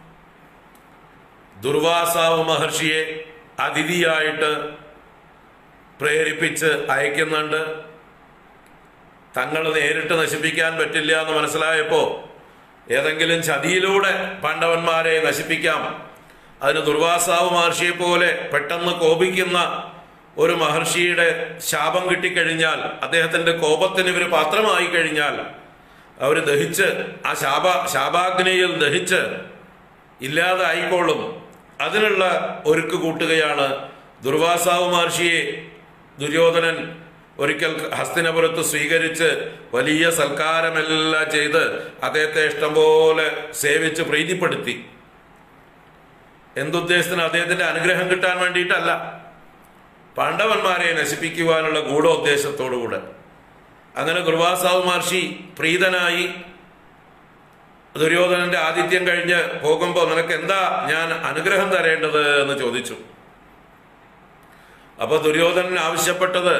ദുർവാസാവ് മഹർഷിയെ അതിഥിയായിട്ട് പ്രേരിപ്പിച്ച് അയക്കുന്നുണ്ട് തങ്ങൾ നേരിട്ട് നശിപ്പിക്കാൻ പറ്റില്ല എന്ന് മനസ്സിലായപ്പോൾ ഏതെങ്കിലും ചതിയിലൂടെ പാണ്ഡവന്മാരെ നശിപ്പിക്കാം അതിന് ദുർവാസാവ് മഹർഷിയെ പോലെ പെട്ടെന്ന് കോപിക്കുന്ന ഒരു മഹർഷിയുടെ ശാപം കിട്ടിക്കഴിഞ്ഞാൽ അദ്ദേഹത്തിന്റെ കോപത്തിന് ഇവർ പാത്രമായി കഴിഞ്ഞാൽ അവർ ദഹിച്ച് ആ ശാപ ശാപാഗ്നിയിൽ ദഹിച്ച് ഇല്ലാതായിക്കോളും അതിനുള്ള ഒരുക്ക് കൂട്ടുകയാണ് ദുർവാസാവ് മഹർഷിയെ ദുര്യോധനൻ ഒരിക്കൽ ഹസ്തിനപുരത്ത് സ്വീകരിച്ച് വലിയ സൽക്കാരമെല്ലാം ചെയ്ത് അദ്ദേഹത്തെ ഇഷ്ടംപോലെ സേവിച്ച് പ്രീതിപ്പെടുത്തി എന്തുദ്ദേശത്തിന് അദ്ദേഹത്തിന്റെ അനുഗ്രഹം കിട്ടാൻ വേണ്ടിയിട്ടല്ല പാണ്ഡവന്മാരെ നശിപ്പിക്കുവാനുള്ള ഗൂഢോദ്ദേശത്തോടുകൂടെ അങ്ങനെ ദുർവാസാവ് മഹർഷി പ്രീതനായി ദുര്യോധനന്റെ ആതിഥ്യം കഴിഞ്ഞ് പോകുമ്പോൾ നിനക്ക് എന്താ ഞാൻ അനുഗ്രഹം തരേണ്ടത് എന്ന് ചോദിച്ചു അപ്പൊ ദുര്യോധനൻ ആവശ്യപ്പെട്ടത്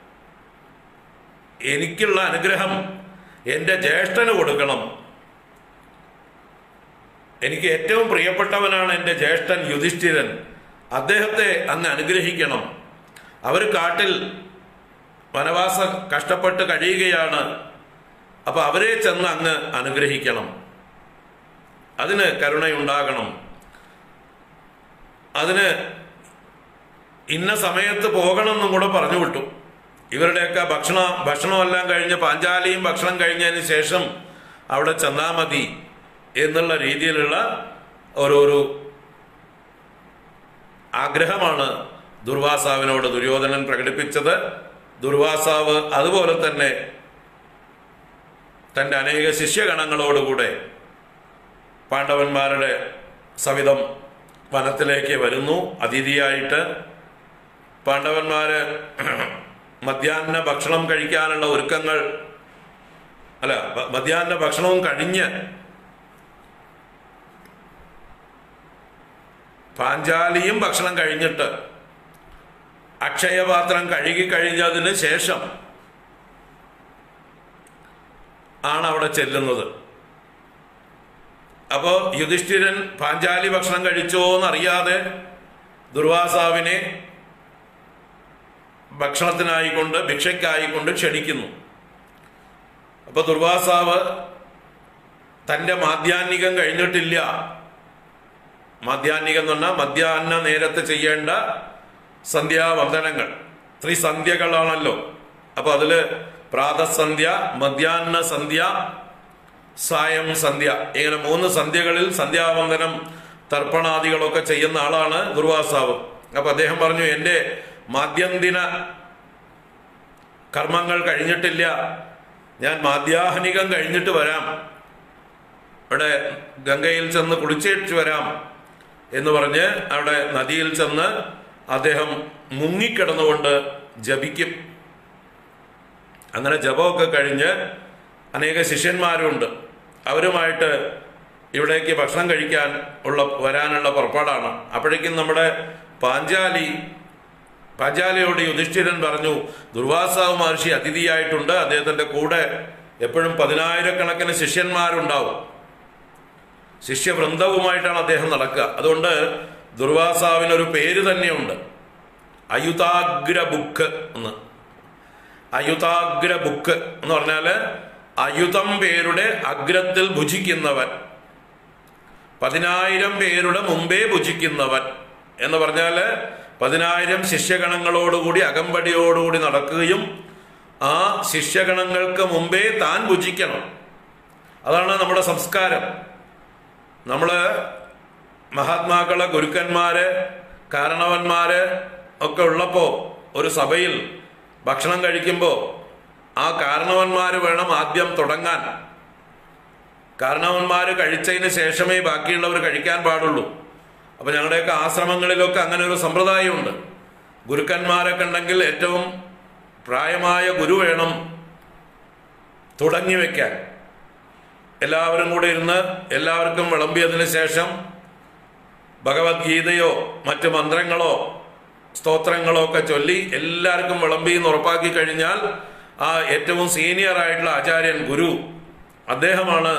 എനിക്കുള്ള അനുഗ്രഹം എൻ്റെ ജ്യേഷ്ഠന് കൊടുക്കണം എനിക്ക് ഏറ്റവും പ്രിയപ്പെട്ടവനാണ് എൻ്റെ ജ്യേഷ്ഠൻ യുധിഷ്ഠിരൻ അദ്ദേഹത്തെ അങ്ങ് അനുഗ്രഹിക്കണം അവർ കാട്ടിൽ വനവാസ കഷ്ടപ്പെട്ട് കഴിയുകയാണ് അപ്പൊ അവരെ ചെന്ന് അങ്ങ് അനുഗ്രഹിക്കണം അതിന് കരുണയുണ്ടാകണം അതിന് ഇന്ന സമയത്ത് പോകണം എന്നും കൂടെ പറഞ്ഞു വിട്ടു ഇവരുടെയൊക്കെ ഭക്ഷണ ഭക്ഷണമെല്ലാം കഴിഞ്ഞ് പാഞ്ചാലിയും ഭക്ഷണം കഴിഞ്ഞതിന് ശേഷം അവിടെ ചെന്നാൽ മതി എന്നുള്ള രീതിയിലുള്ള ഓരോരു ആഗ്രഹമാണ് ദുർവാസാവിനോട് ദുര്യോധനൻ പ്രകടിപ്പിച്ചത് ദുർവാസാവ് അതുപോലെ തന്നെ തൻ്റെ അനേക ശിഷ്യഗണങ്ങളോടുകൂടെ പാണ്ഡവന്മാരുടെ സവിധം വനത്തിലേക്ക് വരുന്നു അതിഥിയായിട്ട് പാണ്ഡവന്മാര് മധ്യാഹ്ന ഭക്ഷണം കഴിക്കാനുള്ള ഒരുക്കങ്ങൾ അല്ല മ- മധ്യാഹ്ന ഭക്ഷണവും കഴിഞ്ഞ് പാഞ്ചാലിയും ഭക്ഷണം കഴിഞ്ഞിട്ട് അക്ഷയപാത്രം കഴുകി കഴിഞ്ഞതിന് ശേഷം ആണ് അവിടെ ചെല്ലുന്നത് അപ്പോ യുധിഷ്ഠിരൻ പാഞ്ചാലി ഭക്ഷണം കഴിച്ചോ എന്നറിയാതെ ദുർവാസാവിനെ ഭക്ഷണത്തിനായിക്കൊണ്ട് ഭിക്ഷയ്ക്കായിക്കൊണ്ട് ക്ഷണിക്കുന്നു അപ്പൊ ദുർവാസാവ് തന്റെ മാധ്യാഹ്നികം കഴിഞ്ഞിട്ടില്ല മാധ്യാഹ്നികം എന്ന് പറഞ്ഞാൽ മധ്യാഹ്ന നേരത്ത് ചെയ്യേണ്ട സന്ധ്യാവന്ദനങ്ങൾ ത്രിസന്ധ്യകളാണല്ലോ അപ്പൊ അതില് പ്രാതസന്ധ്യ മധ്യാഹ്ന സന്ധ്യ സായം സന്ധ്യ ഇങ്ങനെ മൂന്ന് സന്ധ്യകളിൽ സന്ധ്യാവന്ദനം തർപ്പണാദികളൊക്കെ ചെയ്യുന്ന ആളാണ് ദുർവാസാവ് അപ്പൊ അദ്ദേഹം പറഞ്ഞു എൻ്റെ മാധ്യന്തിന കർമ്മങ്ങൾ കഴിഞ്ഞിട്ടില്ല ഞാൻ മാധ്യാഹനികം കഴിഞ്ഞിട്ട് വരാം ഇവിടെ ഗംഗയിൽ ചെന്ന് കുളിച്ചേറ്റ് വരാം എന്ന് പറഞ്ഞ് അവിടെ നദിയിൽ ചെന്ന് അദ്ദേഹം മുങ്ങിക്കിടന്നുകൊണ്ട് ജപിക്കും അങ്ങനെ ജപമൊക്കെ കഴിഞ്ഞ് അനേക ശിഷ്യന്മാരുണ്ട് അവരുമായിട്ട് ഇവിടേക്ക് ഭക്ഷണം കഴിക്കാൻ ഉള്ള വരാനുള്ള പുറപ്പാടാണ് അപ്പോഴേക്കും നമ്മുടെ പാഞ്ചാലി പാഞ്ചാലിയോട് യുധിഷ്ഠിരൻ പറഞ്ഞു ദുർവാസാവ് മഹർഷി അതിഥിയായിട്ടുണ്ട് അദ്ദേഹത്തിന്റെ കൂടെ എപ്പോഴും പതിനായിരക്കണക്കിന് ശിഷ്യന്മാരുണ്ടാവും ശിഷ്യവൃന്ദവുമായിട്ടാണ് അദ്ദേഹം നടക്കുക അതുകൊണ്ട് ദുർവാസാവിനൊരു പേര് തന്നെയുണ്ട് അയുതാഗ്ര ബുക്ക് എന്ന് അയുതാഗ്ര ബുക്ക് എന്ന് പറഞ്ഞാല് അയുതം പേരുടെ അഗ്രത്തിൽ ഭുജിക്കുന്നവൻ പതിനായിരം പേരുടെ മുമ്പേ ഭുജിക്കുന്നവൻ എന്ന് പറഞ്ഞാല് പതിനായിരം ശിഷ്യഗണങ്ങളോടുകൂടി അകമ്പടിയോടുകൂടി നടക്കുകയും ആ ശിഷ്യഗണങ്ങൾക്ക് മുമ്പേ താൻ ഭുജിക്കണം അതാണ് നമ്മുടെ സംസ്കാരം നമ്മള് മഹാത്മാക്കള് ഗുരുക്കന്മാര് കാരണവന്മാര് ഒക്കെ ഉള്ളപ്പോ ഒരു സഭയിൽ ഭക്ഷണം കഴിക്കുമ്പോൾ ആ കാരണവന്മാർ വേണം ആദ്യം തുടങ്ങാൻ കാരണവന്മാർ കഴിച്ചതിന് ശേഷമേ ബാക്കിയുള്ളവർ കഴിക്കാൻ പാടുള്ളൂ അപ്പൊ ഞങ്ങളുടെയൊക്കെ ആശ്രമങ്ങളിലൊക്കെ അങ്ങനെ ഒരു സമ്പ്രദായമുണ്ട് ഗുരുക്കന്മാരൊക്കെ ഉണ്ടെങ്കിൽ ഏറ്റവും പ്രായമായ ഗുരു വേണം തുടങ്ങി വെക്കാൻ എല്ലാവരും കൂടെ ഇരുന്ന് എല്ലാവർക്കും വിളമ്പിയതിനു ശേഷം ഭഗവത്ഗീതയോ മറ്റ് മന്ത്രങ്ങളോ സ്തോത്രങ്ങളോ ഒക്കെ ചൊല്ലി എല്ലാവർക്കും വിളമ്പി എന്ന് ഉറപ്പാക്കി കഴിഞ്ഞാൽ ആ ഏറ്റവും സീനിയർ ആയിട്ടുള്ള ആചാര്യൻ ഗുരു അദ്ദേഹമാണ്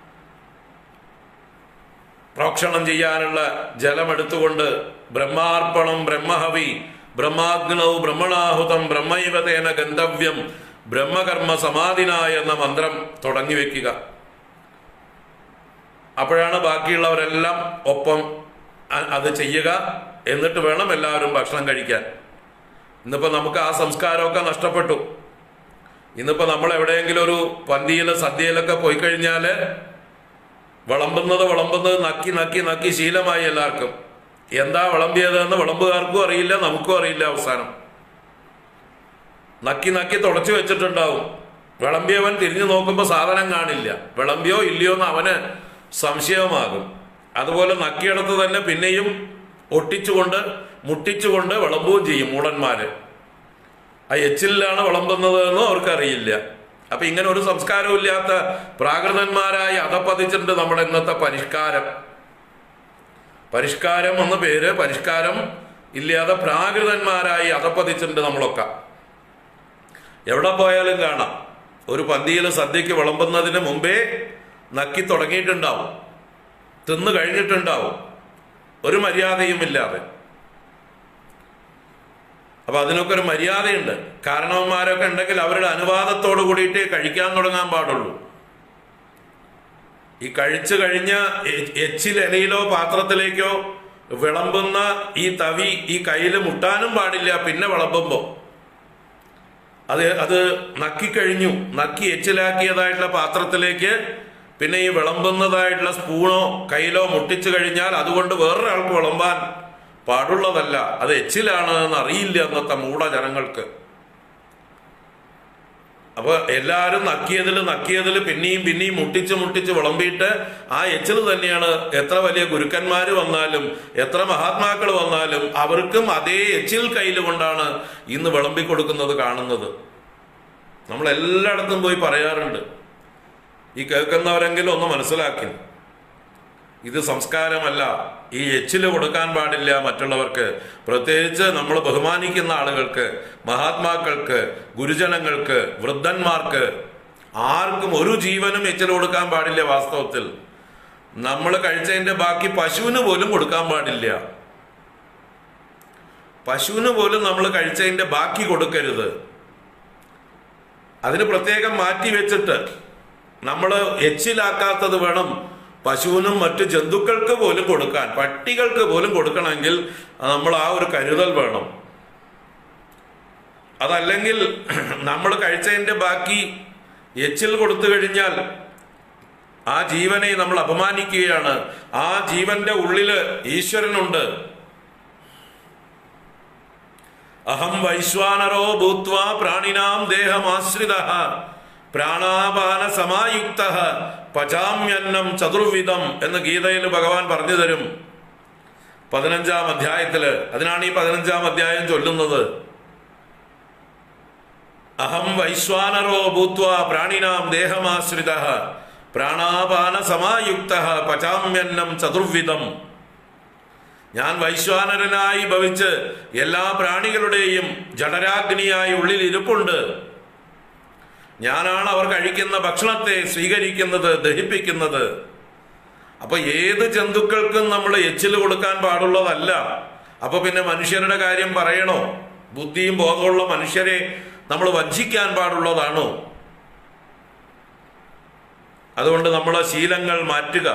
പ്രോക്ഷണം ചെയ്യാനുള്ള ജലമെടുത്തുകൊണ്ട് ബ്രഹ്മാർപ്പണം ബ്രഹ്മഹവി ബ്രഹ്മാഗ്നൗ ബ്രഹ്മണാഹുതം ബ്രഹ്മൈവതേന ഗന്ധവ്യം ബ്രഹ്മകർമ്മ സമാധിനായ എന്ന മന്ത്രം തുടങ്ങി വെക്കുക അപ്പോഴാണ് ബാക്കിയുള്ളവരെല്ലാം ഒപ്പം അ- അത് ചെയ്യുക എന്നിട്ട് വേണം എല്ലാവരും ഭക്ഷണം കഴിക്കാൻ ഇന്നിപ്പോ നമുക്ക് ആ സംസ്കാരമൊക്കെ നഷ്ടപ്പെട്ടു ഇന്നിപ്പോ നമ്മൾ എവിടെയെങ്കിലും ഒരു പന്തിയില് സദ്യയിലൊക്കെ പോയി കഴിഞ്ഞാല് വിളമ്പുന്നത് വിളമ്പുന്നത് നക്കി നക്കി നക്കി ശീലമായി എല്ലാവർക്കും എന്താ വിളമ്പിയതെന്ന് വിളമ്പുകാർക്കും അറിയില്ല നമുക്കും അറിയില്ല അവസാനം നക്കി നക്കി തുടച്ചു വെച്ചിട്ടുണ്ടാവും വിളമ്പിയവൻ തിരിഞ്ഞു നോക്കുമ്പോൾ സാധനം കാണില്ല വിളമ്പിയോ ഇല്ലയോ എന്ന് അവന് സംശയമാകും അതുപോലെ നക്കിയെടുത്ത് തന്നെ പിന്നെയും ഒട്ടിച്ചുകൊണ്ട് മുട്ടിച്ചുകൊണ്ട് വിളമ്പുകയും ചെയ്യും മൂടന്മാര് ആ എച്ചിലാണ് വിളമ്പുന്നത് എന്നും അവർക്കറിയില്ല അപ്പൊ ഇങ്ങനെ ഒരു സംസ്കാരവും ഇല്ലാത്ത പ്രാകൃതന്മാരായി അധപ്പതിച്ചിട്ടുണ്ട് നമ്മുടെ ഇന്നത്തെ പരിഷ്കാരം പരിഷ്കാരം എന്ന പേര് പരിഷ്കാരം ഇല്ലാതെ പ്രാകൃതന്മാരായി അധപ്പതിച്ചിട്ടുണ്ട് നമ്മളൊക്കെ എവിടെ പോയാലും കാണാം ഒരു പന്തിയിൽ സദ്യക്ക് വിളമ്പുന്നതിന് മുമ്പേ നക്കി തുടങ്ങിയിട്ടുണ്ടാവും തിന്നു കഴിഞ്ഞിട്ടുണ്ടാവും ഒരു മര്യാദയും ഇല്ലാതെ അപ്പൊ അതിനൊക്കെ ഒരു മര്യാദയുണ്ട് കാരണവന്മാരൊക്കെ ഉണ്ടെങ്കിൽ അവരുടെ അനുവാദത്തോട് കൂടിയിട്ടേ കഴിക്കാൻ തുടങ്ങാൻ പാടുള്ളൂ ഈ കഴിച്ചു കഴിഞ്ഞ എ- എച്ചിൽ ഇലയിലോ പാത്രത്തിലേക്കോ വിളമ്പുന്ന ഈ തവി ഈ കയ്യിൽ മുട്ടാനും പാടില്ല പിന്നെ വിളമ്പുമ്പോ അത് അത് നക്കിക്കഴിഞ്ഞു നക്കി എച്ചിലാക്കിയതായിട്ടുള്ള പാത്രത്തിലേക്ക് പിന്നെ ഈ വിളമ്പുന്നതായിട്ടുള്ള സ്പൂണോ കയ്യിലോ മുട്ടിച്ചു കഴിഞ്ഞാൽ അതുകൊണ്ട് വേറൊരാൾക്ക് വിളമ്പാൻ പാടുള്ളതല്ല അത് എച്ചിലാണ് എന്ന് അറിയില്ല അന്നത്തെ മൂഢ ജനങ്ങൾക്ക് അപ്പൊ എല്ലാവരും നക്കിയതിൽ നക്കിയതിൽ പിന്നെയും പിന്നെയും മുട്ടിച്ച് മുട്ടിച്ച് വിളമ്പിയിട്ട് ആ എച്ചിൽ തന്നെയാണ് എത്ര വലിയ ഗുരുക്കന്മാർ വന്നാലും എത്ര മഹാത്മാക്കൾ വന്നാലും അവർക്കും അതേ എച്ചിൽ കയ്യിൽ കൊണ്ടാണ് ഇന്ന് വിളമ്പി കൊടുക്കുന്നത് കാണുന്നത് നമ്മൾ എല്ലായിടത്തും പോയി പറയാറുണ്ട് ഈ കേൾക്കുന്നവരെങ്കിലും ഒന്ന് മനസ്സിലാക്കി ഇത് സംസ്കാരമല്ല ഈ എച്ചില് കൊടുക്കാൻ പാടില്ല മറ്റുള്ളവർക്ക് പ്രത്യേകിച്ച് നമ്മൾ ബഹുമാനിക്കുന്ന ആളുകൾക്ക് മഹാത്മാക്കൾക്ക് ഗുരുജനങ്ങൾക്ക് വൃദ്ധന്മാർക്ക് ആർക്കും ഒരു ജീവനും എച്ചിൽ കൊടുക്കാൻ പാടില്ല വാസ്തവത്തിൽ നമ്മൾ കഴിച്ചതിന്റെ ബാക്കി പശുവിന് പോലും കൊടുക്കാൻ പാടില്ല പശുവിന് പോലും നമ്മൾ കഴിച്ചതിന്റെ ബാക്കി കൊടുക്കരുത് അതിന് പ്രത്യേകം മാറ്റി വെച്ചിട്ട് നമ്മൾ എച്ചിലാക്കാത്തത് വേണം പശുവിനും മറ്റു ജന്തുക്കൾക്ക് പോലും കൊടുക്കാൻ പട്ടികൾക്ക് പോലും കൊടുക്കണമെങ്കിൽ നമ്മൾ ആ ഒരു കരുതൽ വേണം അതല്ലെങ്കിൽ നമ്മൾ കഴിച്ചതിന്റെ ബാക്കി എച്ചിൽ കൊടുത്തു കഴിഞ്ഞാൽ ആ ജീവനെ നമ്മൾ അപമാനിക്കുകയാണ് ആ ജീവന്റെ ഉള്ളില് ഈശ്വരനുണ്ട് അഹം വൈശ്വാനരോ ഭൂത്വാ പ്രാണിനാം ദേഹമാശ്രിത പ്രാണാപാന സമായുക്ത പചാമ്യന്നം ചതുർവിധം എന്ന് ഗീതയിൽ ഭഗവാൻ പറഞ്ഞു തരും പതിനഞ്ചാം അധ്യായത്തില് അതിനാണ് ഈ പതിനഞ്ചാം അധ്യായം ചൊല്ലുന്നത് അഹം വൈശ്വാനരോ ഭൂത്വാ പ്രാണിനാം ദേഹമാശ്രിത പ്രാണാപാന സമായുക്ത പചാമ്യന്നം ചതുർവിധം ഞാൻ വൈശ്വാനരനായി ഭവിച്ച് എല്ലാ പ്രാണികളുടെയും ജഠരാഗ്നിയായി ഉള്ളിൽ ഇരിപ്പുണ്ട് ഞാനാണ് അവർ കഴിക്കുന്ന ഭക്ഷണത്തെ സ്വീകരിക്കുന്നത് ദഹിപ്പിക്കുന്നത് അപ്പൊ ഏത് ജന്തുക്കൾക്കും നമ്മൾ എച്ചിൽ കൊടുക്കാൻ പാടുള്ളതല്ല അപ്പൊ പിന്നെ മനുഷ്യരുടെ കാര്യം പറയണോ ബുദ്ധിയും ബോധമുള്ള മനുഷ്യരെ നമ്മൾ വഞ്ചിക്കാൻ പാടുള്ളതാണോ അതുകൊണ്ട് നമ്മളെ ശീലങ്ങൾ മാറ്റുക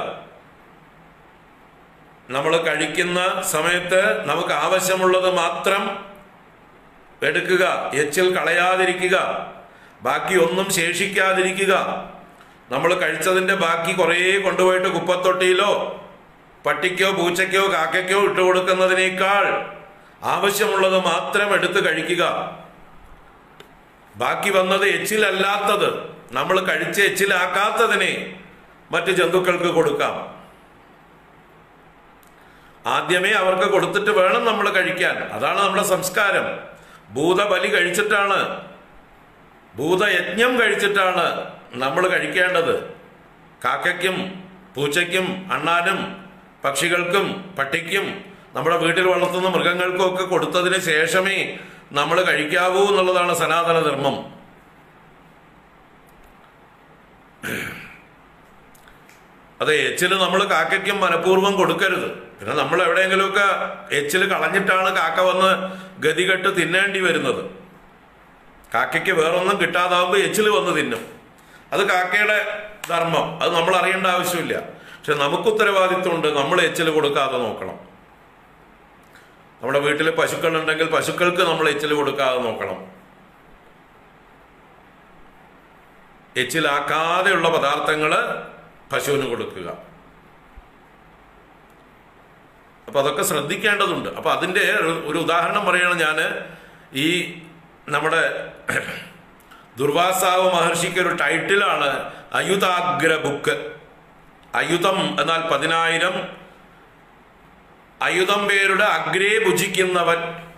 നമ്മൾ കഴിക്കുന്ന സമയത്ത് നമുക്ക് ആവശ്യമുള്ളത് മാത്രം എടുക്കുക എച്ചിൽ കളയാതിരിക്കുക ബാക്കി ഒന്നും ശേഷിക്കാതിരിക്കുക നമ്മൾ കഴിച്ചതിന്റെ ബാക്കി കുറേ കൊണ്ടുപോയിട്ട് കുപ്പത്തൊട്ടിയിലോ പട്ടിക്കോ പൂച്ചയ്ക്കോ കാക്കയ്ക്കോ ഇട്ട് കൊടുക്കുന്നതിനേക്കാൾ ആവശ്യമുള്ളത് മാത്രം എടുത്ത് കഴിക്കുക ബാക്കി വന്നത് എച്ചിലല്ലാത്തത് നമ്മൾ കഴിച്ച് എച്ചിലാക്കാത്തതിനെ മറ്റ് ജന്തുക്കൾക്ക് കൊടുക്കാം ആദ്യമേ അവർക്ക് കൊടുത്തിട്ട് വേണം നമ്മൾ കഴിക്കാൻ അതാണ് നമ്മുടെ സംസ്കാരം ഭൂതബലി കഴിച്ചിട്ടാണ് ഭൂതയജ്ഞം കഴിച്ചിട്ടാണ് നമ്മൾ കഴിക്കേണ്ടത് കാക്കയ്ക്കും പൂച്ചയ്ക്കും അണ്ണാനും പക്ഷികൾക്കും പട്ടിക്കും നമ്മുടെ വീട്ടിൽ വളർത്തുന്ന മൃഗങ്ങൾക്കും ഒക്കെ കൊടുത്തതിന് ശേഷമേ നമ്മൾ കഴിക്കാവൂ എന്നുള്ളതാണ് സനാതന ധർമ്മം അതെ എച്ചില് നമ്മൾ കാക്കയ്ക്കും മനഃപൂർവ്വം കൊടുക്കരുത് പിന്നെ നമ്മൾ എവിടെയെങ്കിലുമൊക്കെ എച്ചില് കളഞ്ഞിട്ടാണ് കാക്ക വന്ന് ഗതികെട്ട് തിന്നേണ്ടി വരുന്നത് കാക്കയ്ക്ക് വേറൊന്നും കിട്ടാതാവുമ്പോൾ എച്ചില് വന്ന് തിന്നും അത് കാക്കയുടെ ധർമ്മം അത് നമ്മൾ അറിയേണ്ട ആവശ്യമില്ല പക്ഷെ നമുക്ക് ഉത്തരവാദിത്വമുണ്ട് നമ്മൾ എച്ചില് കൊടുക്കാതെ നോക്കണം നമ്മുടെ വീട്ടിൽ പശുക്കളുണ്ടെങ്കിൽ പശുക്കൾക്ക് നമ്മൾ എച്ചില് കൊടുക്കാതെ നോക്കണം എച്ചിലാക്കാതെയുള്ള പദാർത്ഥങ്ങൾ പശുവിന് കൊടുക്കുക അപ്പൊ അതൊക്കെ ശ്രദ്ധിക്കേണ്ടതുണ്ട് അപ്പൊ അതിന്റെ ഒരു- ഒരു ഉദാഹരണം പറയണം ഞാൻ ഈ നമ്മുടെ ദുർവാസാവ് മഹർഷിക്ക് ഒരു ടൈറ്റിലാണ് അയുതാഗ്ര ബുക്ക് അയുധം എന്നാൽ പതിനായിരം അയുധം പേരുടെ അഗ്രേ ഭുജിക്കുന്നവൻ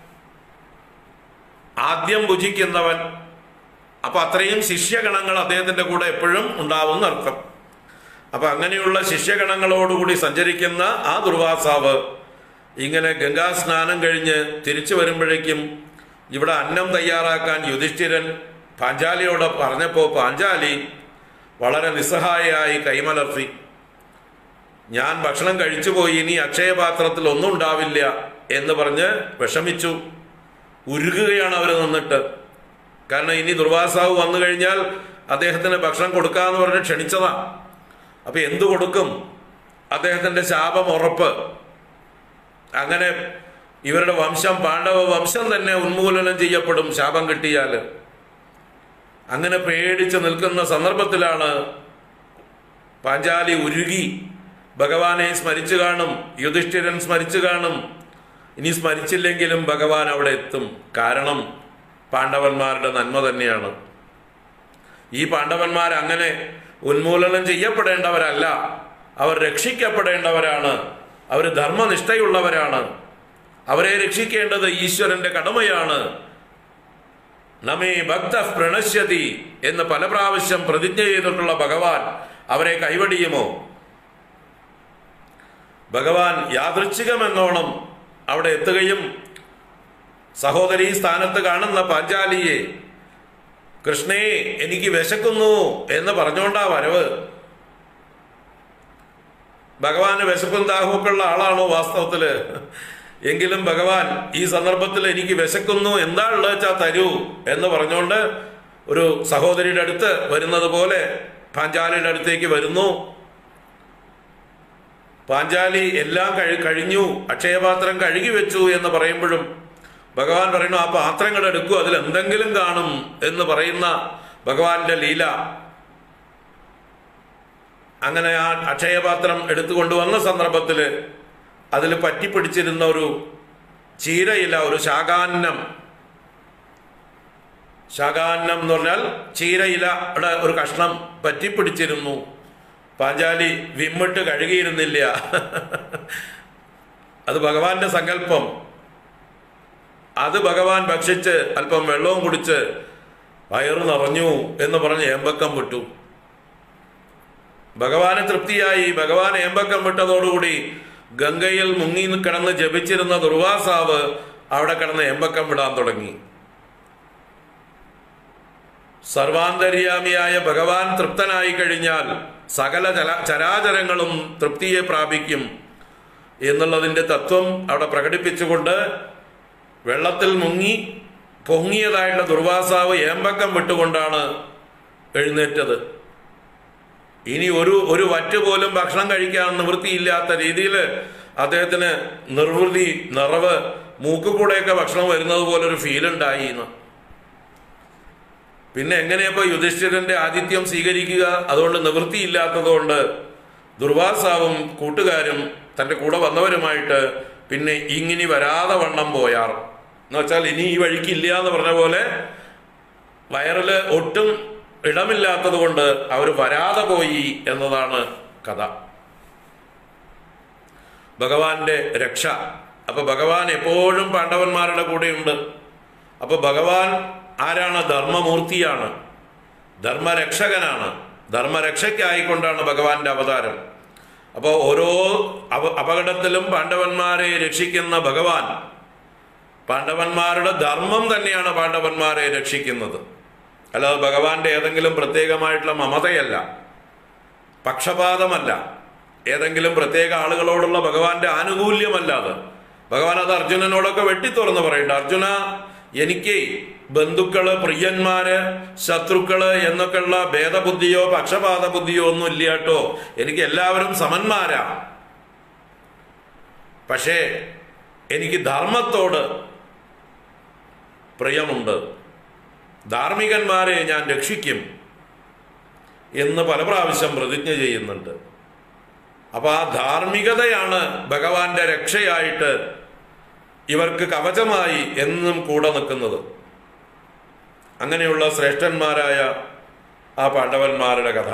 ആദ്യം ഭുജിക്കുന്നവൻ അപ്പൊ അത്രയും ശിഷ്യഗണങ്ങൾ അദ്ദേഹത്തിന്റെ കൂടെ എപ്പോഴും ഉണ്ടാവും അർത്ഥം അപ്പൊ അങ്ങനെയുള്ള ശിഷ്യഗണങ്ങളോടുകൂടി സഞ്ചരിക്കുന്ന ആ ദുർവാസാവ് ഇങ്ങനെ ഗംഗാ സ്നാനം കഴിഞ്ഞ് തിരിച്ചു വരുമ്പോഴേക്കും ഇവിടെ അന്നം തയ്യാറാക്കാൻ യുധിഷ്ഠിരൻ പാഞ്ചാലിയോട് പറഞ്ഞപ്പോൾ പാഞ്ചാലി വളരെ നിസ്സഹായയായി കൈമലർത്തി ഞാൻ ഭക്ഷണം കഴിച്ചു പോയി ഇനി അക്ഷയപാത്രത്തിൽ ഒന്നും ഉണ്ടാവില്ല എന്ന് പറഞ്ഞ് വിഷമിച്ചു ഉരുകുകയാണ് അവർ നിന്നിട്ട് കാരണം ഇനി ദുർവാസാവ് വന്നു കഴിഞ്ഞാൽ അദ്ദേഹത്തിന് ഭക്ഷണം കൊടുക്കാന്ന് പറഞ്ഞ് ക്ഷണിച്ചതാ അപ്പൊ എന്തു കൊടുക്കും അദ്ദേഹത്തിന്റെ ശാപം ഉറപ്പ് അങ്ങനെ ഇവരുടെ വംശം പാണ്ഡവ വംശം തന്നെ ഉന്മൂലനം ചെയ്യപ്പെടും ശാപം കിട്ടിയാൽ അങ്ങനെ പേടിച്ച് നിൽക്കുന്ന സന്ദർഭത്തിലാണ് പാഞ്ചാലി ഉരുകി ഭഗവാനെ സ്മരിച്ചു കാണും യുധിഷ്ഠിരൻ സ്മരിച്ചു കാണും ഇനി സ്മരിച്ചില്ലെങ്കിലും ഭഗവാൻ അവിടെ എത്തും കാരണം പാണ്ഡവന്മാരുടെ നന്മ തന്നെയാണ് ഈ പാണ്ഡവന്മാർ അങ്ങനെ ഉന്മൂലനം ചെയ്യപ്പെടേണ്ടവരല്ല അവർ രക്ഷിക്കപ്പെടേണ്ടവരാണ് അവർ ധർമ്മനിഷ്ഠയുള്ളവരാണ് അവരെ രക്ഷിക്കേണ്ടത് ഈശ്വരന്റെ കടമയാണ് നമേ ഭക്ത പ്രണശ്യതി എന്ന് പല പ്രാവശ്യം പ്രതിജ്ഞ ചെയ്തിട്ടുള്ള ഭഗവാൻ അവരെ കൈവടിയുമോ ഭഗവാൻ യാദൃച്ഛികമെന്നോണം അവിടെ എത്തുകയും സഹോദരി സ്ഥാനത്ത് കാണുന്ന പാഞ്ചാലിയെ കൃഷ്ണേ എനിക്ക് വിശക്കുന്നു എന്ന് പറഞ്ഞുകൊണ്ടാ വരവ് ഭഗവാന് വിശപ്പും ദാഹമൊക്കെ ഉള്ള ആളാണോ വാസ്തവത്തില് എങ്കിലും ഭഗവാൻ ഈ സന്ദർഭത്തിൽ എനിക്ക് വിശക്കുന്നു എന്താ ഉള്ളത് വെച്ചാ തരൂ എന്ന് പറഞ്ഞുകൊണ്ട് ഒരു സഹോദരിയുടെ അടുത്ത് വരുന്നത് പോലെ പാഞ്ചാലിയുടെ അടുത്തേക്ക് വരുന്നു പാഞ്ചാലി എല്ലാം കഴി കഴിഞ്ഞു അക്ഷയപാത്രം കഴുകി വെച്ചു എന്ന് പറയുമ്പോഴും ഭഗവാൻ പറയുന്നു ആ പാത്രങ്ങൾ എടുക്കൂ അതിൽ എന്തെങ്കിലും കാണും എന്ന് പറയുന്ന ഭഗവാന്റെ ലീല അങ്ങനെ ആ അക്ഷയപാത്രം എടുത്തുകൊണ്ടുവന്ന സന്ദർഭത്തിൽ അതിൽ പറ്റിപ്പിടിച്ചിരുന്ന ഒരു ചീരയില ഒരു ശാകാന്നം ശാകാന്നം എന്ന് പറഞ്ഞാൽ ചീരയിലയുടെ ഒരു കഷ്ണം പറ്റിപ്പിടിച്ചിരുന്നു പാഞ്ചാലി വിമ്മിട്ട് കഴുകിയിരുന്നില്ല അത് ഭഗവാന്റെ സങ്കല്പം അത് ഭഗവാൻ ഭക്ഷിച്ച് അല്പം വെള്ളവും കുടിച്ച് വയറ് നിറഞ്ഞു എന്ന് പറഞ്ഞ് ഏമ്പക്കം വിട്ടു ഭഗവാന് തൃപ്തിയായി ഭഗവാൻ ഏമ്പക്കം വിട്ടതോടുകൂടി ഗംഗയിൽ മുങ്ങി കിടന്ന് ജപിച്ചിരുന്ന ദുർവാസാവ് അവിടെ കിടന്ന് ഏമ്പക്കം വിടാൻ തുടങ്ങി സർവാന്തര്യാമിയായ ഭഗവാൻ തൃപ്തനായി കഴിഞ്ഞാൽ സകല ചല ചരാചരങ്ങളും തൃപ്തിയെ പ്രാപിക്കും എന്നുള്ളതിൻ്റെ തത്വം അവിടെ പ്രകടിപ്പിച്ചുകൊണ്ട് വെള്ളത്തിൽ മുങ്ങി പൊങ്ങിയതായിട്ടുള്ള ദുർവാസാവ് ഏമ്പക്കം വിട്ടുകൊണ്ടാണ് എഴുന്നേറ്റത് ഇനി ഒരു ഒരു വറ്റ് പോലും ഭക്ഷണം കഴിക്കാൻ നിവൃത്തിയില്ലാത്ത രീതിയിൽ അദ്ദേഹത്തിന് നിർവൃതി നിറവ് മൂക്കുകൂടെയൊക്കെ ഭക്ഷണം വരുന്നത് പോലെ ഒരു ഫീൽ ഉണ്ടായി എന്ന് പിന്നെ എങ്ങനെയപ്പോ യുധിഷ്ഠിരന്റെ ആതിഥ്യം സ്വീകരിക്കുക അതുകൊണ്ട് നിവൃത്തിയില്ലാത്തതുകൊണ്ട് ദുർവാസാവും കൂട്ടുകാരും തന്റെ കൂടെ വന്നവരുമായിട്ട് പിന്നെ ഇങ്ങിനി വരാതെ വണ്ണം പോയാർ എന്ന് വെച്ചാൽ ഇനി ഈ വഴിക്ക് ഇല്ല എന്ന് പറഞ്ഞ പോലെ വയറില് ഒട്ടും ഇടമില്ലാത്തത് കൊണ്ട് അവർ വരാതെ പോയി എന്നതാണ് കഥ ഭഗവാന്റെ രക്ഷ അപ്പൊ ഭഗവാൻ എപ്പോഴും പാണ്ഡവന്മാരുടെ കൂടെയുണ്ട് അപ്പൊ ഭഗവാൻ ആരാണ് ധർമ്മമൂർത്തിയാണ് ധർമ്മരക്ഷകനാണ് ധർമ്മരക്ഷയ്ക്കായിക്കൊണ്ടാണ് ഭഗവാന്റെ അവതാരം അപ്പോൾ ഓരോ അപ അപകടത്തിലും പാണ്ഡവന്മാരെ രക്ഷിക്കുന്ന ഭഗവാൻ പാണ്ഡവന്മാരുടെ ധർമ്മം തന്നെയാണ് പാണ്ഡവന്മാരെ രക്ഷിക്കുന്നത് അല്ലാതെ ഭഗവാന്റെ ഏതെങ്കിലും പ്രത്യേകമായിട്ടുള്ള മമതയല്ല പക്ഷപാതമല്ല ഏതെങ്കിലും പ്രത്യേക ആളുകളോടുള്ള ഭഗവാന്റെ ആനുകൂല്യമല്ലാതെ ഭഗവാൻ അത് അർജുനനോടൊക്കെ വെട്ടിത്തുറന്ന് പറയുന്നുണ്ട് അർജുന എനിക്ക് ബന്ധുക്കള് പ്രിയന്മാര് ശത്രുക്കള് എന്നൊക്കെയുള്ള ഭേദബുദ്ധിയോ പക്ഷപാത ബുദ്ധിയോ ഒന്നും ഇല്ല കേട്ടോ എനിക്ക് എല്ലാവരും സമന്മാരാ പക്ഷേ എനിക്ക് ധർമ്മത്തോട് പ്രിയമുണ്ട് ധാർമ്മികന്മാരെ ഞാൻ രക്ഷിക്കും എന്ന് പല പ്രാവശ്യം പ്രതിജ്ഞ ചെയ്യുന്നുണ്ട് അപ്പൊ ആ ധാർമ്മികതയാണ് ഭഗവാന്റെ രക്ഷയായിട്ട് ഇവർക്ക് കവചമായി എന്നും കൂടെ നിൽക്കുന്നത് അങ്ങനെയുള്ള ശ്രേഷ്ഠന്മാരായ ആ പാണ്ഡവന്മാരുടെ കഥ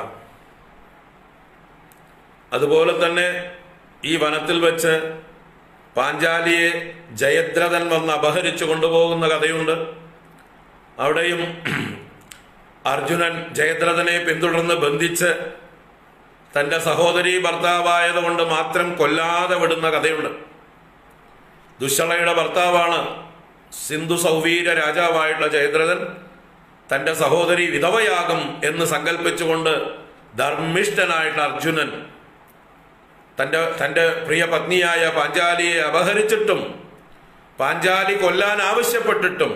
അതുപോലെ തന്നെ ഈ വനത്തിൽ വെച്ച് പാഞ്ചാലിയെ ജയദ്രഥൻ വന്ന് അപഹരിച്ചു കൊണ്ടുപോകുന്ന കഥയുണ്ട് അവിടെയും അർജുനൻ ജയദ്രഥനെ പിന്തുടർന്ന് ബന്ധിച്ച് തന്റെ സഹോദരി ഭർത്താവായത് കൊണ്ട് മാത്രം കൊല്ലാതെ വിടുന്ന കഥയുണ്ട് ദുശ്ശളയുടെ ഭർത്താവാണ് സിന്ധു സൗവീര രാജാവായിട്ടുള്ള ജയദ്രഥൻ തന്റെ സഹോദരി വിധവയാകും എന്ന് സങ്കല്പിച്ചുകൊണ്ട് ധർമ്മിഷ്ഠനായിട്ടുള്ള അർജുനൻ തന്റെ തന്റെ പ്രിയ പത്നിയായ പാഞ്ചാലിയെ അപഹരിച്ചിട്ടും പാഞ്ചാലി കൊല്ലാൻ ആവശ്യപ്പെട്ടിട്ടും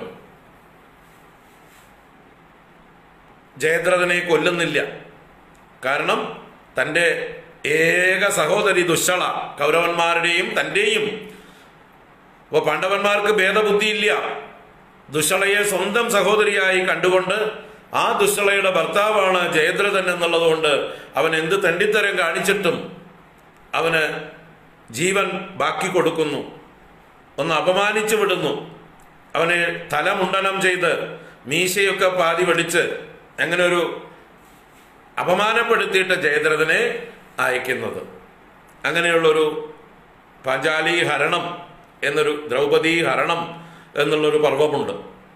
ജയദ്രഥനെ കൊല്ലുന്നില്ല കാരണം തൻ്റെ ഏക സഹോദരി ദുശ്ശള കൗരവന്മാരുടെയും തൻ്റെയും അപ്പോൾ പാണ്ഡവന്മാർക്ക് ഭേദബുദ്ധിയില്ല ദുശ്ശളയെ സ്വന്തം സഹോദരിയായി കണ്ടുകൊണ്ട് ആ ദുശ്ശളയുടെ ഭർത്താവാണ് ജയദ്രഥൻ എന്നുള്ളതുകൊണ്ട് അവൻ എന്ത് തണ്ടിത്തരം കാണിച്ചിട്ടും അവന് ജീവൻ ബാക്കി കൊടുക്കുന്നു ഒന്ന് അപമാനിച്ചു വിടുന്നു അവനെ തലമുണ്ടനം ചെയ്ത് മീശയൊക്കെ പാതി വെടിച്ച് അങ്ങനെ ഒരു അപമാനപ്പെടുത്തിയിട്ട് ജയദ്രഥനെ അയക്കുന്നത് അങ്ങനെയുള്ളൊരു പാഞ്ചാലി ഹരണം എന്നൊരു ദ്രൗപദി ഹരണം എന്നുള്ളൊരു പർവമുണ്ട്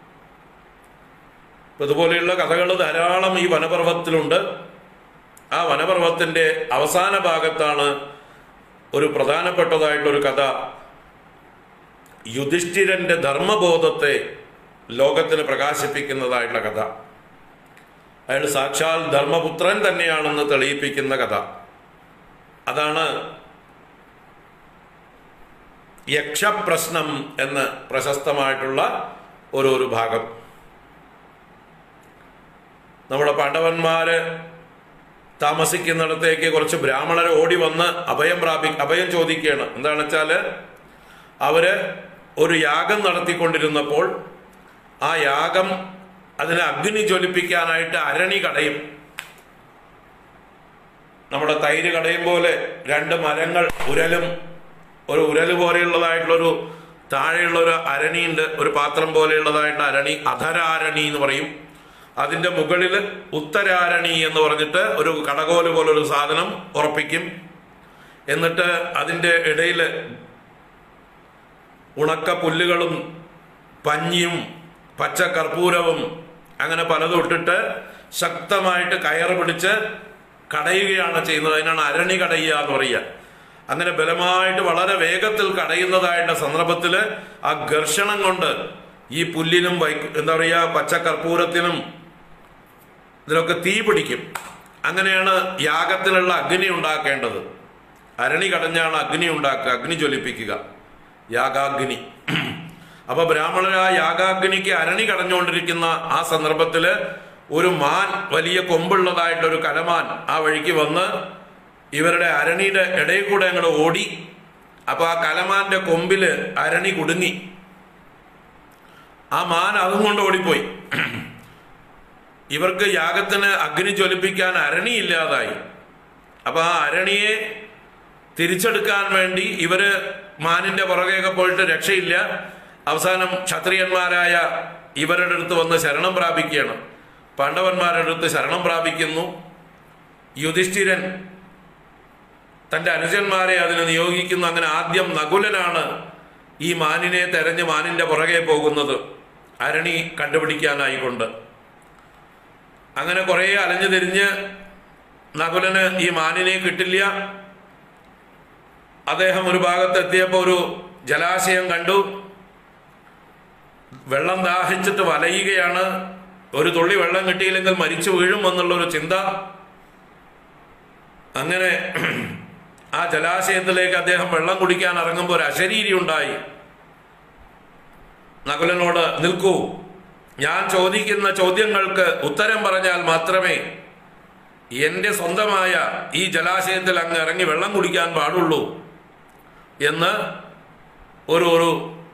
അപ്പൊ ഇതുപോലെയുള്ള കഥകൾ ധാരാളം ഈ വനപർവത്തിലുണ്ട് ആ വനപർവത്തിന്റെ അവസാന ഭാഗത്താണ് ഒരു പ്രധാനപ്പെട്ടതായിട്ടുള്ളൊരു കഥ യുധിഷ്ഠിരന്റെ ധർമ്മബോധത്തെ ലോകത്തിന് പ്രകാശിപ്പിക്കുന്നതായിട്ടുള്ള കഥ അയാൾ സാക്ഷാൽ ധർമ്മപുത്രൻ തന്നെയാണെന്ന് തെളിയിപ്പിക്കുന്ന കഥ അതാണ് യക്ഷപ്രശ്നം എന്ന് പ്രശസ്തമായിട്ടുള്ള ഒരു ഒരു ഭാഗം നമ്മുടെ പാണ്ഡവന്മാര് താമസിക്കുന്നിടത്തേക്ക് കുറച്ച് ബ്രാഹ്മണർ ഓടി വന്ന് അഭയം പ്രാപി അഭയം ചോദിക്കുകയാണ് എന്താണെന്ന് വെച്ചാല് അവര് ഒരു യാഗം നടത്തിക്കൊണ്ടിരുന്നപ്പോൾ ആ യാഗം അതിനെ അഗ്നി ജ്വലിപ്പിക്കാനായിട്ട് അരണി കടയും നമ്മുടെ തൈര് കടയും പോലെ രണ്ട് മരങ്ങൾ ഉരലും ഒരു ഉരല് പോലെയുള്ളതായിട്ടുള്ളൊരു താഴെയുള്ള ഒരു അരണിയുണ്ട് ഒരു പാത്രം പോലെയുള്ളതായിട്ട് അരണി അധരാരണി എന്ന് പറയും അതിന്റെ മുകളിൽ ഉത്തരാരണി എന്ന് പറഞ്ഞിട്ട് ഒരു കടകോല് പോലൊരു സാധനം ഉറപ്പിക്കും എന്നിട്ട് അതിന്റെ ഇടയിൽ ഉണക്ക പുല്ലുകളും പഞ്ഞിയും പച്ച കർപ്പൂരവും അങ്ങനെ പലതും ഇട്ടിട്ട് ശക്തമായിട്ട് കയറ് പിടിച്ച് കടയുകയാണ് ചെയ്യുന്നത് അതിനാണ് അരണി കടയുക എന്ന് പറയുക അങ്ങനെ ബലമായിട്ട് വളരെ വേഗത്തിൽ കടയുന്നതായിട്ട് സന്ദർഭത്തിൽ ആ ഘർഷണം കൊണ്ട് ഈ പുല്ലിനും വൈ എന്താ പറയുക പച്ച കർപ്പൂരത്തിനും ഇതിലൊക്കെ തീ പിടിക്കും അങ്ങനെയാണ് യാഗത്തിനുള്ള അഗ്നി ഉണ്ടാക്കേണ്ടത് അരണി കടഞ്ഞാണ് അഗ്നി ഉണ്ടാക്കുക അഗ്നി ജ്വലിപ്പിക്കുക യാഗാഗ്നി അപ്പൊ ബ്രാഹ്മണർ ആ യാഗാഗ്നിക്ക് അരണി കടഞ്ഞുകൊണ്ടിരിക്കുന്ന ആ സന്ദർഭത്തില് ഒരു മാൻ വലിയ കൊമ്പുള്ളതായിട്ടൊരു കലമാൻ ആ വഴിക്ക് വന്ന് ഇവരുടെ അരണിയുടെ ഇടയിൽ കൂടെ അങ്ങോട്ട് ഓടി അപ്പൊ ആ കലമാന്റെ കൊമ്പില് അരണി കുടുങ്ങി ആ മാൻ അതും കൊണ്ട് ഓടിപ്പോയി ഇവർക്ക് യാഗത്തിന് അഗ്നി ജ്വലിപ്പിക്കാൻ അരണിയില്ലാതായി അപ്പൊ ആ അരണിയെ തിരിച്ചെടുക്കാൻ വേണ്ടി ഇവര് മാനിന്റെ പുറകെയൊക്കെ പോയിട്ട് രക്ഷയില്ല അവസാനം ക്ഷത്രിയന്മാരായ ഇവരുടെ അടുത്ത് വന്ന് ശരണം പ്രാപിക്കുകയാണ് പാണ്ഡവന്മാരുടെ അടുത്ത് ശരണം പ്രാപിക്കുന്നു യുധിഷ്ഠിരൻ തന്റെ അനുജന്മാരെ അതിന് നിയോഗിക്കുന്നു അങ്ങനെ ആദ്യം നകുലനാണ് ഈ മാനിനെ തെരഞ്ഞ് മാനിന്റെ പുറകെ പോകുന്നത് അരണി കണ്ടുപിടിക്കാനായിക്കൊണ്ട് അങ്ങനെ കുറെ അലഞ്ഞു തിരിഞ്ഞ് നകുലന് ഈ മാനിനെ കിട്ടില്ല അദ്ദേഹം ഒരു ഭാഗത്തെത്തിയപ്പോൾ ഒരു ജലാശയം കണ്ടു വെള്ളം ദാഹിച്ചിട്ട് വലയുകയാണ് ഒരു തുള്ളി വെള്ളം കിട്ടിയില്ലെങ്കിൽ മരിച്ചു വീഴും എന്നുള്ളൊരു ചിന്ത അങ്ങനെ ആ ജലാശയത്തിലേക്ക് അദ്ദേഹം വെള്ളം കുടിക്കാൻ ഇറങ്ങുമ്പോൾ ഒരു അശരീരി ഉണ്ടായി നകുലനോട് നിൽക്കൂ ഞാൻ ചോദിക്കുന്ന ചോദ്യങ്ങൾക്ക് ഉത്തരം പറഞ്ഞാൽ മാത്രമേ എന്റെ സ്വന്തമായ ഈ ജലാശയത്തിൽ അങ്ങ് ഇറങ്ങി വെള്ളം കുടിക്കാൻ പാടുള്ളൂ എന്ന് ഒരു ഒരു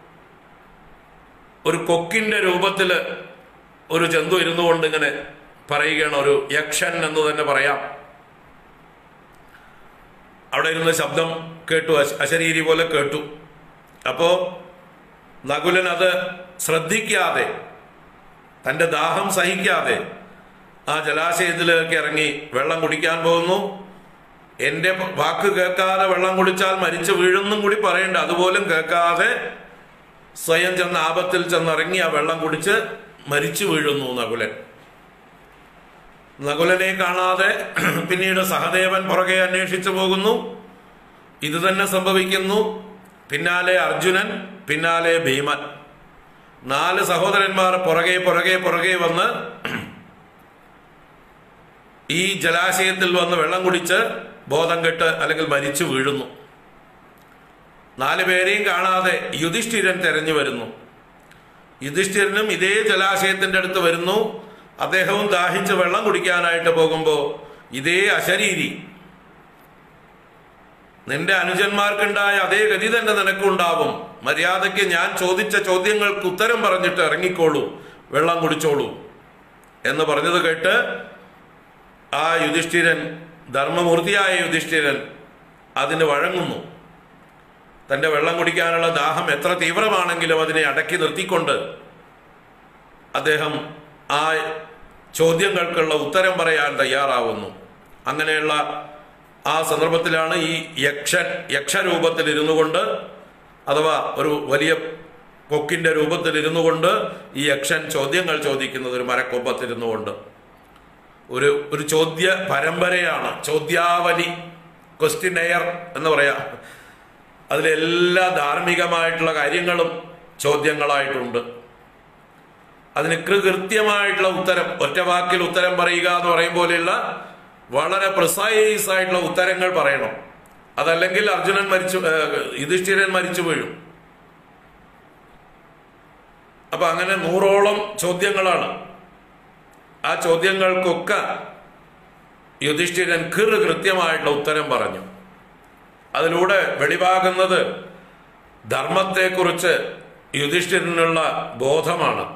ഒരു കൊക്കിന്റെ രൂപത്തിൽ ഒരു ജന്തു ഇരുന്നു കൊണ്ട് ഇങ്ങനെ പറയുകയാണ് ഒരു യക്ഷൻ എന്ന് തന്നെ പറയാം അവിടെ ഇരുന്ന ശബ്ദം കേട്ടു അശ- അശരീരി പോലെ കേട്ടു അപ്പോ നകുലൻ അത് ശ്രദ്ധിക്കാതെ തന്റെ ദാഹം സഹിക്കാതെ ആ ജലാശയത്തിലേക്ക് ഇറങ്ങി വെള്ളം കുടിക്കാൻ പോകുന്നു എന്റെ വാക്ക് കേൾക്കാതെ വെള്ളം കുടിച്ചാൽ മരിച്ചു വീഴുന്നും കൂടി പറയണ്ട അതുപോലും കേൾക്കാതെ സ്വയം ചെന്ന് ആപത്തിൽ ചെന്നിറങ്ങി ആ വെള്ളം കുടിച്ച് മരിച്ചു വീഴുന്നു നകുലൻ നകുലനെ കാണാതെ പിന്നീട് സഹദേവൻ പുറകെ അന്വേഷിച്ചു പോകുന്നു ഇത് തന്നെ സംഭവിക്കുന്നു പിന്നാലെ അർജുനൻ പിന്നാലെ ഭീമൻ നാല് സഹോദരന്മാർ പുറകെ പുറകെ പുറകെ വന്ന് ഈ ജലാശയത്തിൽ വന്ന് വെള്ളം കുടിച്ച് ബോധം കെട്ട് അല്ലെങ്കിൽ മരിച്ചു വീഴുന്നു നാല് പേരെയും കാണാതെ യുധിഷ്ഠിരൻ തെരഞ്ഞു വരുന്നു യുധിഷ്ഠിരനും ഇതേ ജലാശയത്തിന്റെ അടുത്ത് വരുന്നു അദ്ദേഹവും ദാഹിച്ച് വെള്ളം കുടിക്കാനായിട്ട് പോകുമ്പോൾ ഇതേ അശരീരി നിന്റെ അനുജന്മാർക്കുണ്ടായ അതേ ഗതി തന്നെ നിനക്കുണ്ടാവും മര്യാദയ്ക്ക് ഞാൻ ചോദിച്ച ചോദ്യങ്ങൾക്ക് ഉത്തരം പറഞ്ഞിട്ട് ഇറങ്ങിക്കോളൂ വെള്ളം കുടിച്ചോളൂ എന്ന് പറഞ്ഞത് കേട്ട് ആ യുധിഷ്ഠിരൻ ധർമ്മമൂർത്തിയായ യുധിഷ്ഠിരൻ അതിന് വഴങ്ങുന്നു തന്റെ വെള്ളം കുടിക്കാനുള്ള ദാഹം എത്ര തീവ്രമാണെങ്കിലും അതിനെ അടക്കി നിർത്തിക്കൊണ്ട് അദ്ദേഹം ആ ചോദ്യങ്ങൾക്കുള്ള ഉത്തരം പറയാൻ തയ്യാറാവുന്നു അങ്ങനെയുള്ള ആ സന്ദർഭത്തിലാണ് ഈ യക്ഷൻ യക്ഷരൂപത്തിൽ ഇരുന്നു കൊണ്ട് അഥവാ ഒരു വലിയ കൊക്കിന്റെ രൂപത്തിൽ ഇരുന്നു കൊണ്ട് ഈ യക്ഷൻ ചോദ്യങ്ങൾ ചോദിക്കുന്നത് ഒരു മരക്കൊമ്പത്തിരുന്നു കൊണ്ട് ഒരു ഒരു ചോദ്യ പരമ്പരയാണ് ചോദ്യാവലി ക്വസ്റ്റ്യൻ എയർ എന്ന് പറയാം അതിലെല്ലാ ധാർമ്മികമായിട്ടുള്ള കാര്യങ്ങളും ചോദ്യങ്ങളായിട്ടുണ്ട് അതിന് കൃ- കൃത്യമായിട്ടുള്ള ഉത്തരം ഒറ്റ വാക്കിൽ ഉത്തരം പറയുക എന്ന് പറയും പോലെയുള്ള വളരെ പ്രിസൈസ് ആയിട്ടുള്ള ഉത്തരങ്ങൾ പറയണം അതല്ലെങ്കിൽ അർജുനൻ മരിച്ചു ഏഹ്, യുധിഷ്ഠിരൻ മരിച്ചു വീഴും അപ്പൊ അങ്ങനെ നൂറോളം ചോദ്യങ്ങളാണ് ആ ചോദ്യങ്ങൾക്കൊക്കെ യുധിഷ്ഠിരൻ കൃ കൃത്യമായിട്ടുള്ള ഉത്തരം പറഞ്ഞു അതിലൂടെ വെളിവാകുന്നത് ധർമ്മത്തെക്കുറിച്ച് യുധിഷ്ഠിരനുള്ള ബോധമാണ്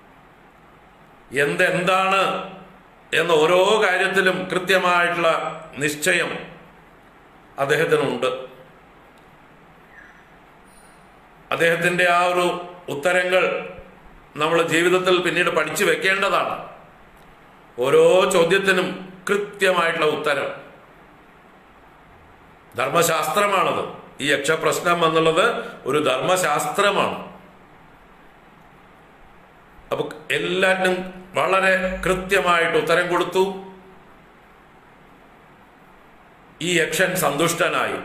എന്തെന്താണ് എന്ന ഓരോ കാര്യത്തിലും കൃത്യമായിട്ടുള്ള നിശ്ചയം അദ്ദേഹത്തിനുണ്ട് അദ്ദേഹത്തിന്റെ ആ ഒരു ഉത്തരങ്ങൾ നമ്മൾ ജീവിതത്തിൽ പിന്നീട് പഠിച്ചു വെക്കേണ്ടതാണ് ഓരോ ചോദ്യത്തിനും കൃത്യമായിട്ടുള്ള ഉത്തരം ധർമ്മശാസ്ത്രമാണത് ഈ യക്ഷപ്രശ്നം എന്നുള്ളത് ഒരു ധർമ്മശാസ്ത്രമാണ് അപ്പൊ എല്ലാറ്റിനും വളരെ കൃത്യമായിട്ട് ഉത്തരം കൊടുത്തു ഈ യക്ഷൻ സന്തുഷ്ടനായി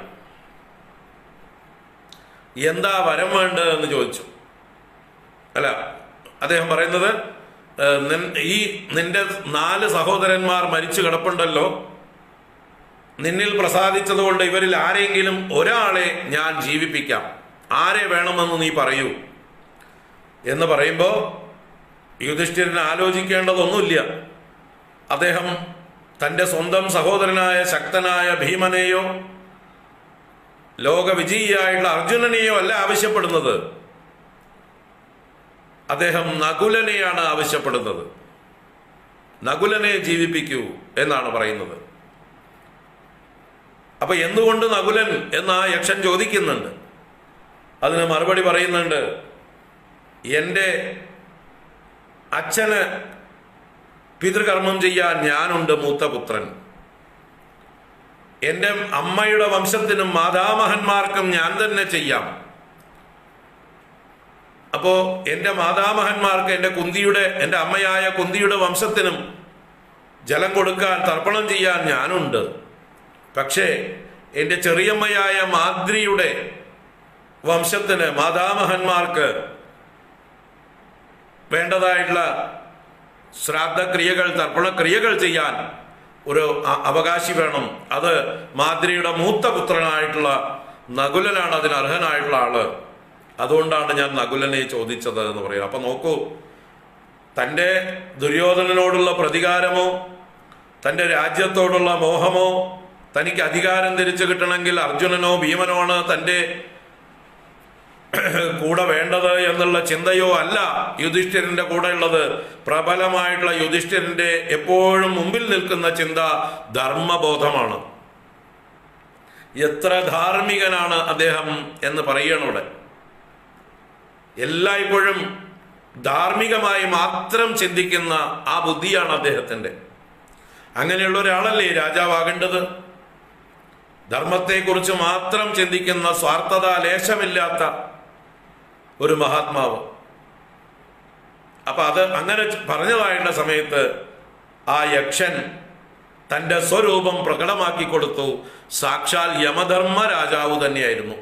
എന്താ വരം വേണ്ടത് എന്ന് ചോദിച്ചു അല്ല അദ്ദേഹം പറയുന്നത് ഏഹ്, നിൻ- ഈ നിന്റെ നാല് സഹോദരന്മാർ മരിച്ചു കിടപ്പുണ്ടല്ലോ നിന്നിൽ പ്രസാദിച്ചതുകൊണ്ട് ഇവരിൽ ആരെങ്കിലും ഒരാളെ ഞാൻ ജീവിപ്പിക്കാം ആരെ വേണമെന്ന് നീ പറയൂ എന്ന് പറയുമ്പോൾ യുധിഷ്ഠിരൻ ആലോചിക്കേണ്ടതൊന്നുമില്ല അദ്ദേഹം തന്റെ സ്വന്തം സഹോദരനായ ശക്തനായ ഭീമനെയോ ലോകവിജയിയായിട്ടുള്ള അർജുനനെയോ അല്ല ആവശ്യപ്പെടുന്നത് അദ്ദേഹം നകുലനെയാണ് ആവശ്യപ്പെടുന്നത് നകുലനെ ജീവിപ്പിക്കൂ എന്നാണ് പറയുന്നത് അപ്പൊ എന്തുകൊണ്ട് നകുലൻ എന്ന് ആ യക്ഷൻ ചോദിക്കുന്നുണ്ട് അതിന് മറുപടി പറയുന്നുണ്ട് എൻ്റെ അച്ഛന് പിതൃകർമ്മം ചെയ്യാൻ ഞാനുണ്ട് മൂത്ത പുത്രൻ എൻ്റെ അമ്മയുടെ വംശത്തിനും മാതാമഹന്മാർക്കും ഞാൻ തന്നെ ചെയ്യാം അപ്പോ എൻ്റെ മാതാമഹന്മാർക്ക് എൻ്റെ കുന്തിയുടെ എൻ്റെ അമ്മയായ കുന്തിയുടെ വംശത്തിനും ജലം കൊടുക്കാൻ തർപ്പണം ചെയ്യാൻ ഞാനുണ്ട് പക്ഷേ എൻ്റെ ചെറിയമ്മയായ മാദ്രിയുടെ വംശത്തിന് മാതാമഹന്മാർക്ക് വേണ്ടതായിട്ടുള്ള ശ്രാദ്ധക്രിയകൾ തർപ്പണക്രിയകൾ ചെയ്യാൻ ഒരു അ- അവകാശി വേണം അത് മാദ്രിയുടെ മൂത്ത പുത്രനായിട്ടുള്ള നകുലനാണ് അതിന് അർഹനായിട്ടുള്ള ആള് അതുകൊണ്ടാണ് ഞാൻ നകുലനെ ചോദിച്ചത് എന്ന് പറയും അപ്പൊ നോക്കൂ തൻ്റെ ദുര്യോധനനോടുള്ള പ്രതികാരമോ തൻ്റെ രാജ്യത്തോടുള്ള മോഹമോ തനിക്ക് അധികാരം തിരിച്ചു കിട്ടണമെങ്കിൽ അർജുനനോ ഭീമനോ ആണ് തൻ്റെ കൂടെ വേണ്ടത് എന്നുള്ള ചിന്തയോ അല്ല യുധിഷ്ഠിരന്റെ കൂടെ ഉള്ളത് പ്രബലമായിട്ടുള്ള യുധിഷ്ഠിരന്റെ എപ്പോഴും മുമ്പിൽ നിൽക്കുന്ന ചിന്ത ധർമ്മബോധമാണ് എത്ര ധാർമ്മികനാണ് അദ്ദേഹം എന്ന് പറയണം ഇവിടെ എല്ലായ്പ്പോഴും ധാർമ്മികമായി മാത്രം ചിന്തിക്കുന്ന ആ ബുദ്ധിയാണ് അദ്ദേഹത്തിന്റെ അങ്ങനെയുള്ള ഒരാളല്ലേ രാജാവാകേണ്ടത് ധർമ്മത്തെക്കുറിച്ച് മാത്രം ചിന്തിക്കുന്ന സ്വാർത്ഥത ലേശമില്ലാത്ത ഒരു മഹാത്മാവ് അപ്പൊ അത് അങ്ങനെ പറഞ്ഞതായിട്ടുള്ള സമയത്ത് ആ യക്ഷൻ തന്റെ സ്വരൂപം പ്രകടമാക്കി കൊടുത്തു സാക്ഷാൽ യമധർമ്മ രാജാവ് തന്നെയായിരുന്നു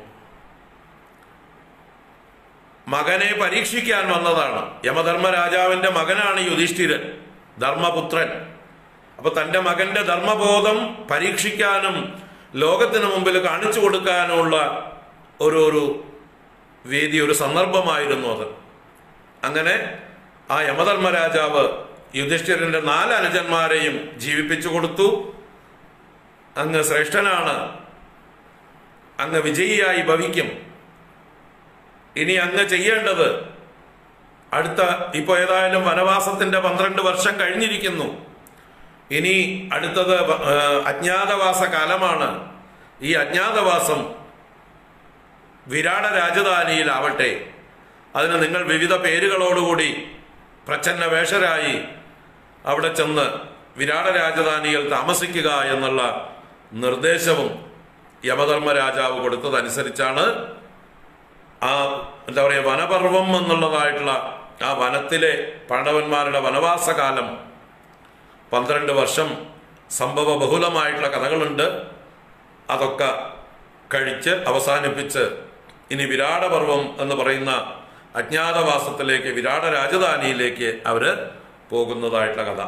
മകനെ പരീക്ഷിക്കാൻ വന്നതാണ് യമധർമ്മ രാജാവിന്റെ മകനാണ് യുധിഷ്ഠിരൻ ധർമ്മപുത്രൻ അപ്പൊ തന്റെ മകന്റെ ധർമ്മബോധം പരീക്ഷിക്കാനും ലോകത്തിന് മുമ്പിൽ കാണിച്ചു കൊടുക്കാനുമുള്ള ഒരു ഒരു വേദി ഒരു സന്ദർഭമായിരുന്നു അത് അങ്ങനെ ആ യമധർമ്മ രാജാവ് യുധിഷ്ഠിരന്റെ നാല് അനുജന്മാരെയും ജീവിപ്പിച്ചു കൊടുത്തു അങ്ങ് ശ്രേഷ്ഠനാണ് അങ്ങ് വിജയിയായി ഭവിക്കും ഇനി അങ്ങ് ചെയ്യേണ്ടത് അടുത്ത ഇപ്പൊ ഏതായാലും വനവാസത്തിന്റെ പന്ത്രണ്ട് വർഷം കഴിഞ്ഞിരിക്കുന്നു ഇനി അടുത്തത് വ- ആ, അജ്ഞാതവാസ കാലമാണ് ഈ അജ്ഞാതവാസം വിരാട രാജധാനിയിലാവട്ടെ അതിന് നിങ്ങൾ വിവിധ പേരുകളോടുകൂടി പ്രച്ഛന്ന വേഷരായി അവിടെ ചെന്ന് വിരാട രാജധാനിയിൽ താമസിക്കുക എന്നുള്ള നിർദ്ദേശവും യമധർമ്മ രാജാവ് കൊടുത്തതനുസരിച്ചാണ് ആ എന്താ പറയുക വനപർവം എന്നുള്ളതായിട്ടുള്ള ആ വനത്തിലെ പാണ്ഡവന്മാരുടെ വനവാസകാലം പന്ത്രണ്ട് വർഷം സംഭവ ബഹുലമായിട്ടുള്ള കഥകളുണ്ട് അതൊക്കെ കഴിച്ച് അവസാനിപ്പിച്ച് ഇനി വിരാടപർവം എന്ന് പറയുന്ന അജ്ഞാതവാസത്തിലേക്ക് വിരാട രാജധാനിയിലേക്ക് അവര് പോകുന്നതായിട്ടുള്ള കഥ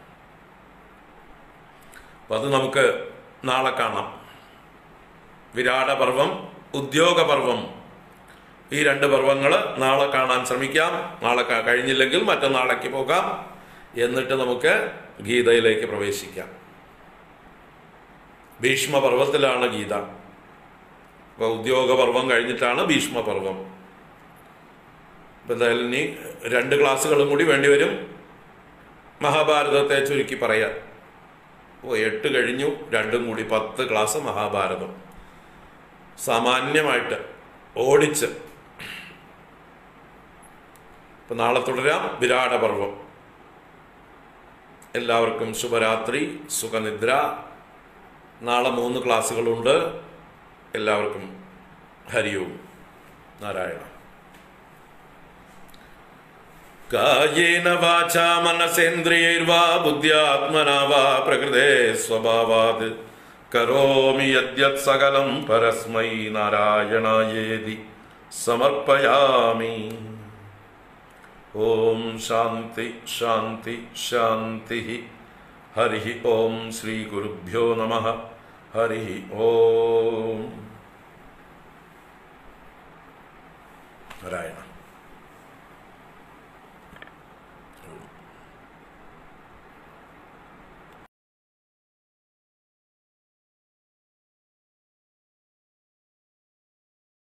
അപ്പൊ അത് നമുക്ക് നാളെ കാണാം വിരാടപർവം ഉദ്യോഗപർവം ഈ രണ്ട് പർവ്വങ്ങൾ നാളെ കാണാൻ ശ്രമിക്കാം നാളെ ക- കഴിഞ്ഞില്ലെങ്കിൽ മറ്റന്നാളേക്ക് പോകാം എന്നിട്ട് നമുക്ക് ഗീതയിലേക്ക് പ്രവേശിക്കാം ഭീഷ്മപർവത്തിലാണ് ഗീത അപ്പൊ ഉദ്യോഗപർവം കഴിഞ്ഞിട്ടാണ് ഭീഷ്മപർവം അപ്പൊ എന്തായാലും ഇനി രണ്ട് ക്ലാസ്സുകളും കൂടി വേണ്ടിവരും മഹാഭാരതത്തെ ചുരുക്കി പറയാം ഓ എട്ട് കഴിഞ്ഞു രണ്ടും കൂടി പത്ത് ക്ലാസ് മഹാഭാരതം സാമാന്യമായിട്ട് ഓടിച്ച് ഇപ്പൊ നാളെ തുടരാം വിരാടപർവം എല്ലാവർക്കും ശുഭരാത്രി സുഖനിദ്ര നാളെ മൂന്ന് ക്ലാസ്സുകളുണ്ട് എല്ലാവർക്കും ഹരിയും നാരായണ കായേന വാചാ മനസേന്ദ്രിയൈർവാ ബുദ്ധ്യാത്മനാ വാ പ്രകൃതേ സ്വഭാവാത് കരോമി യദ്യത് സകലം പരസ്മൈ നാരായണായേതി സമർപ്പയാമി ഓം ശാന്തി ശാന്തി ശാന്തി ഹരി ഓം ശ്രീ ഗുരുഭ്യോ നമ ഹരി ഓം നാരായണ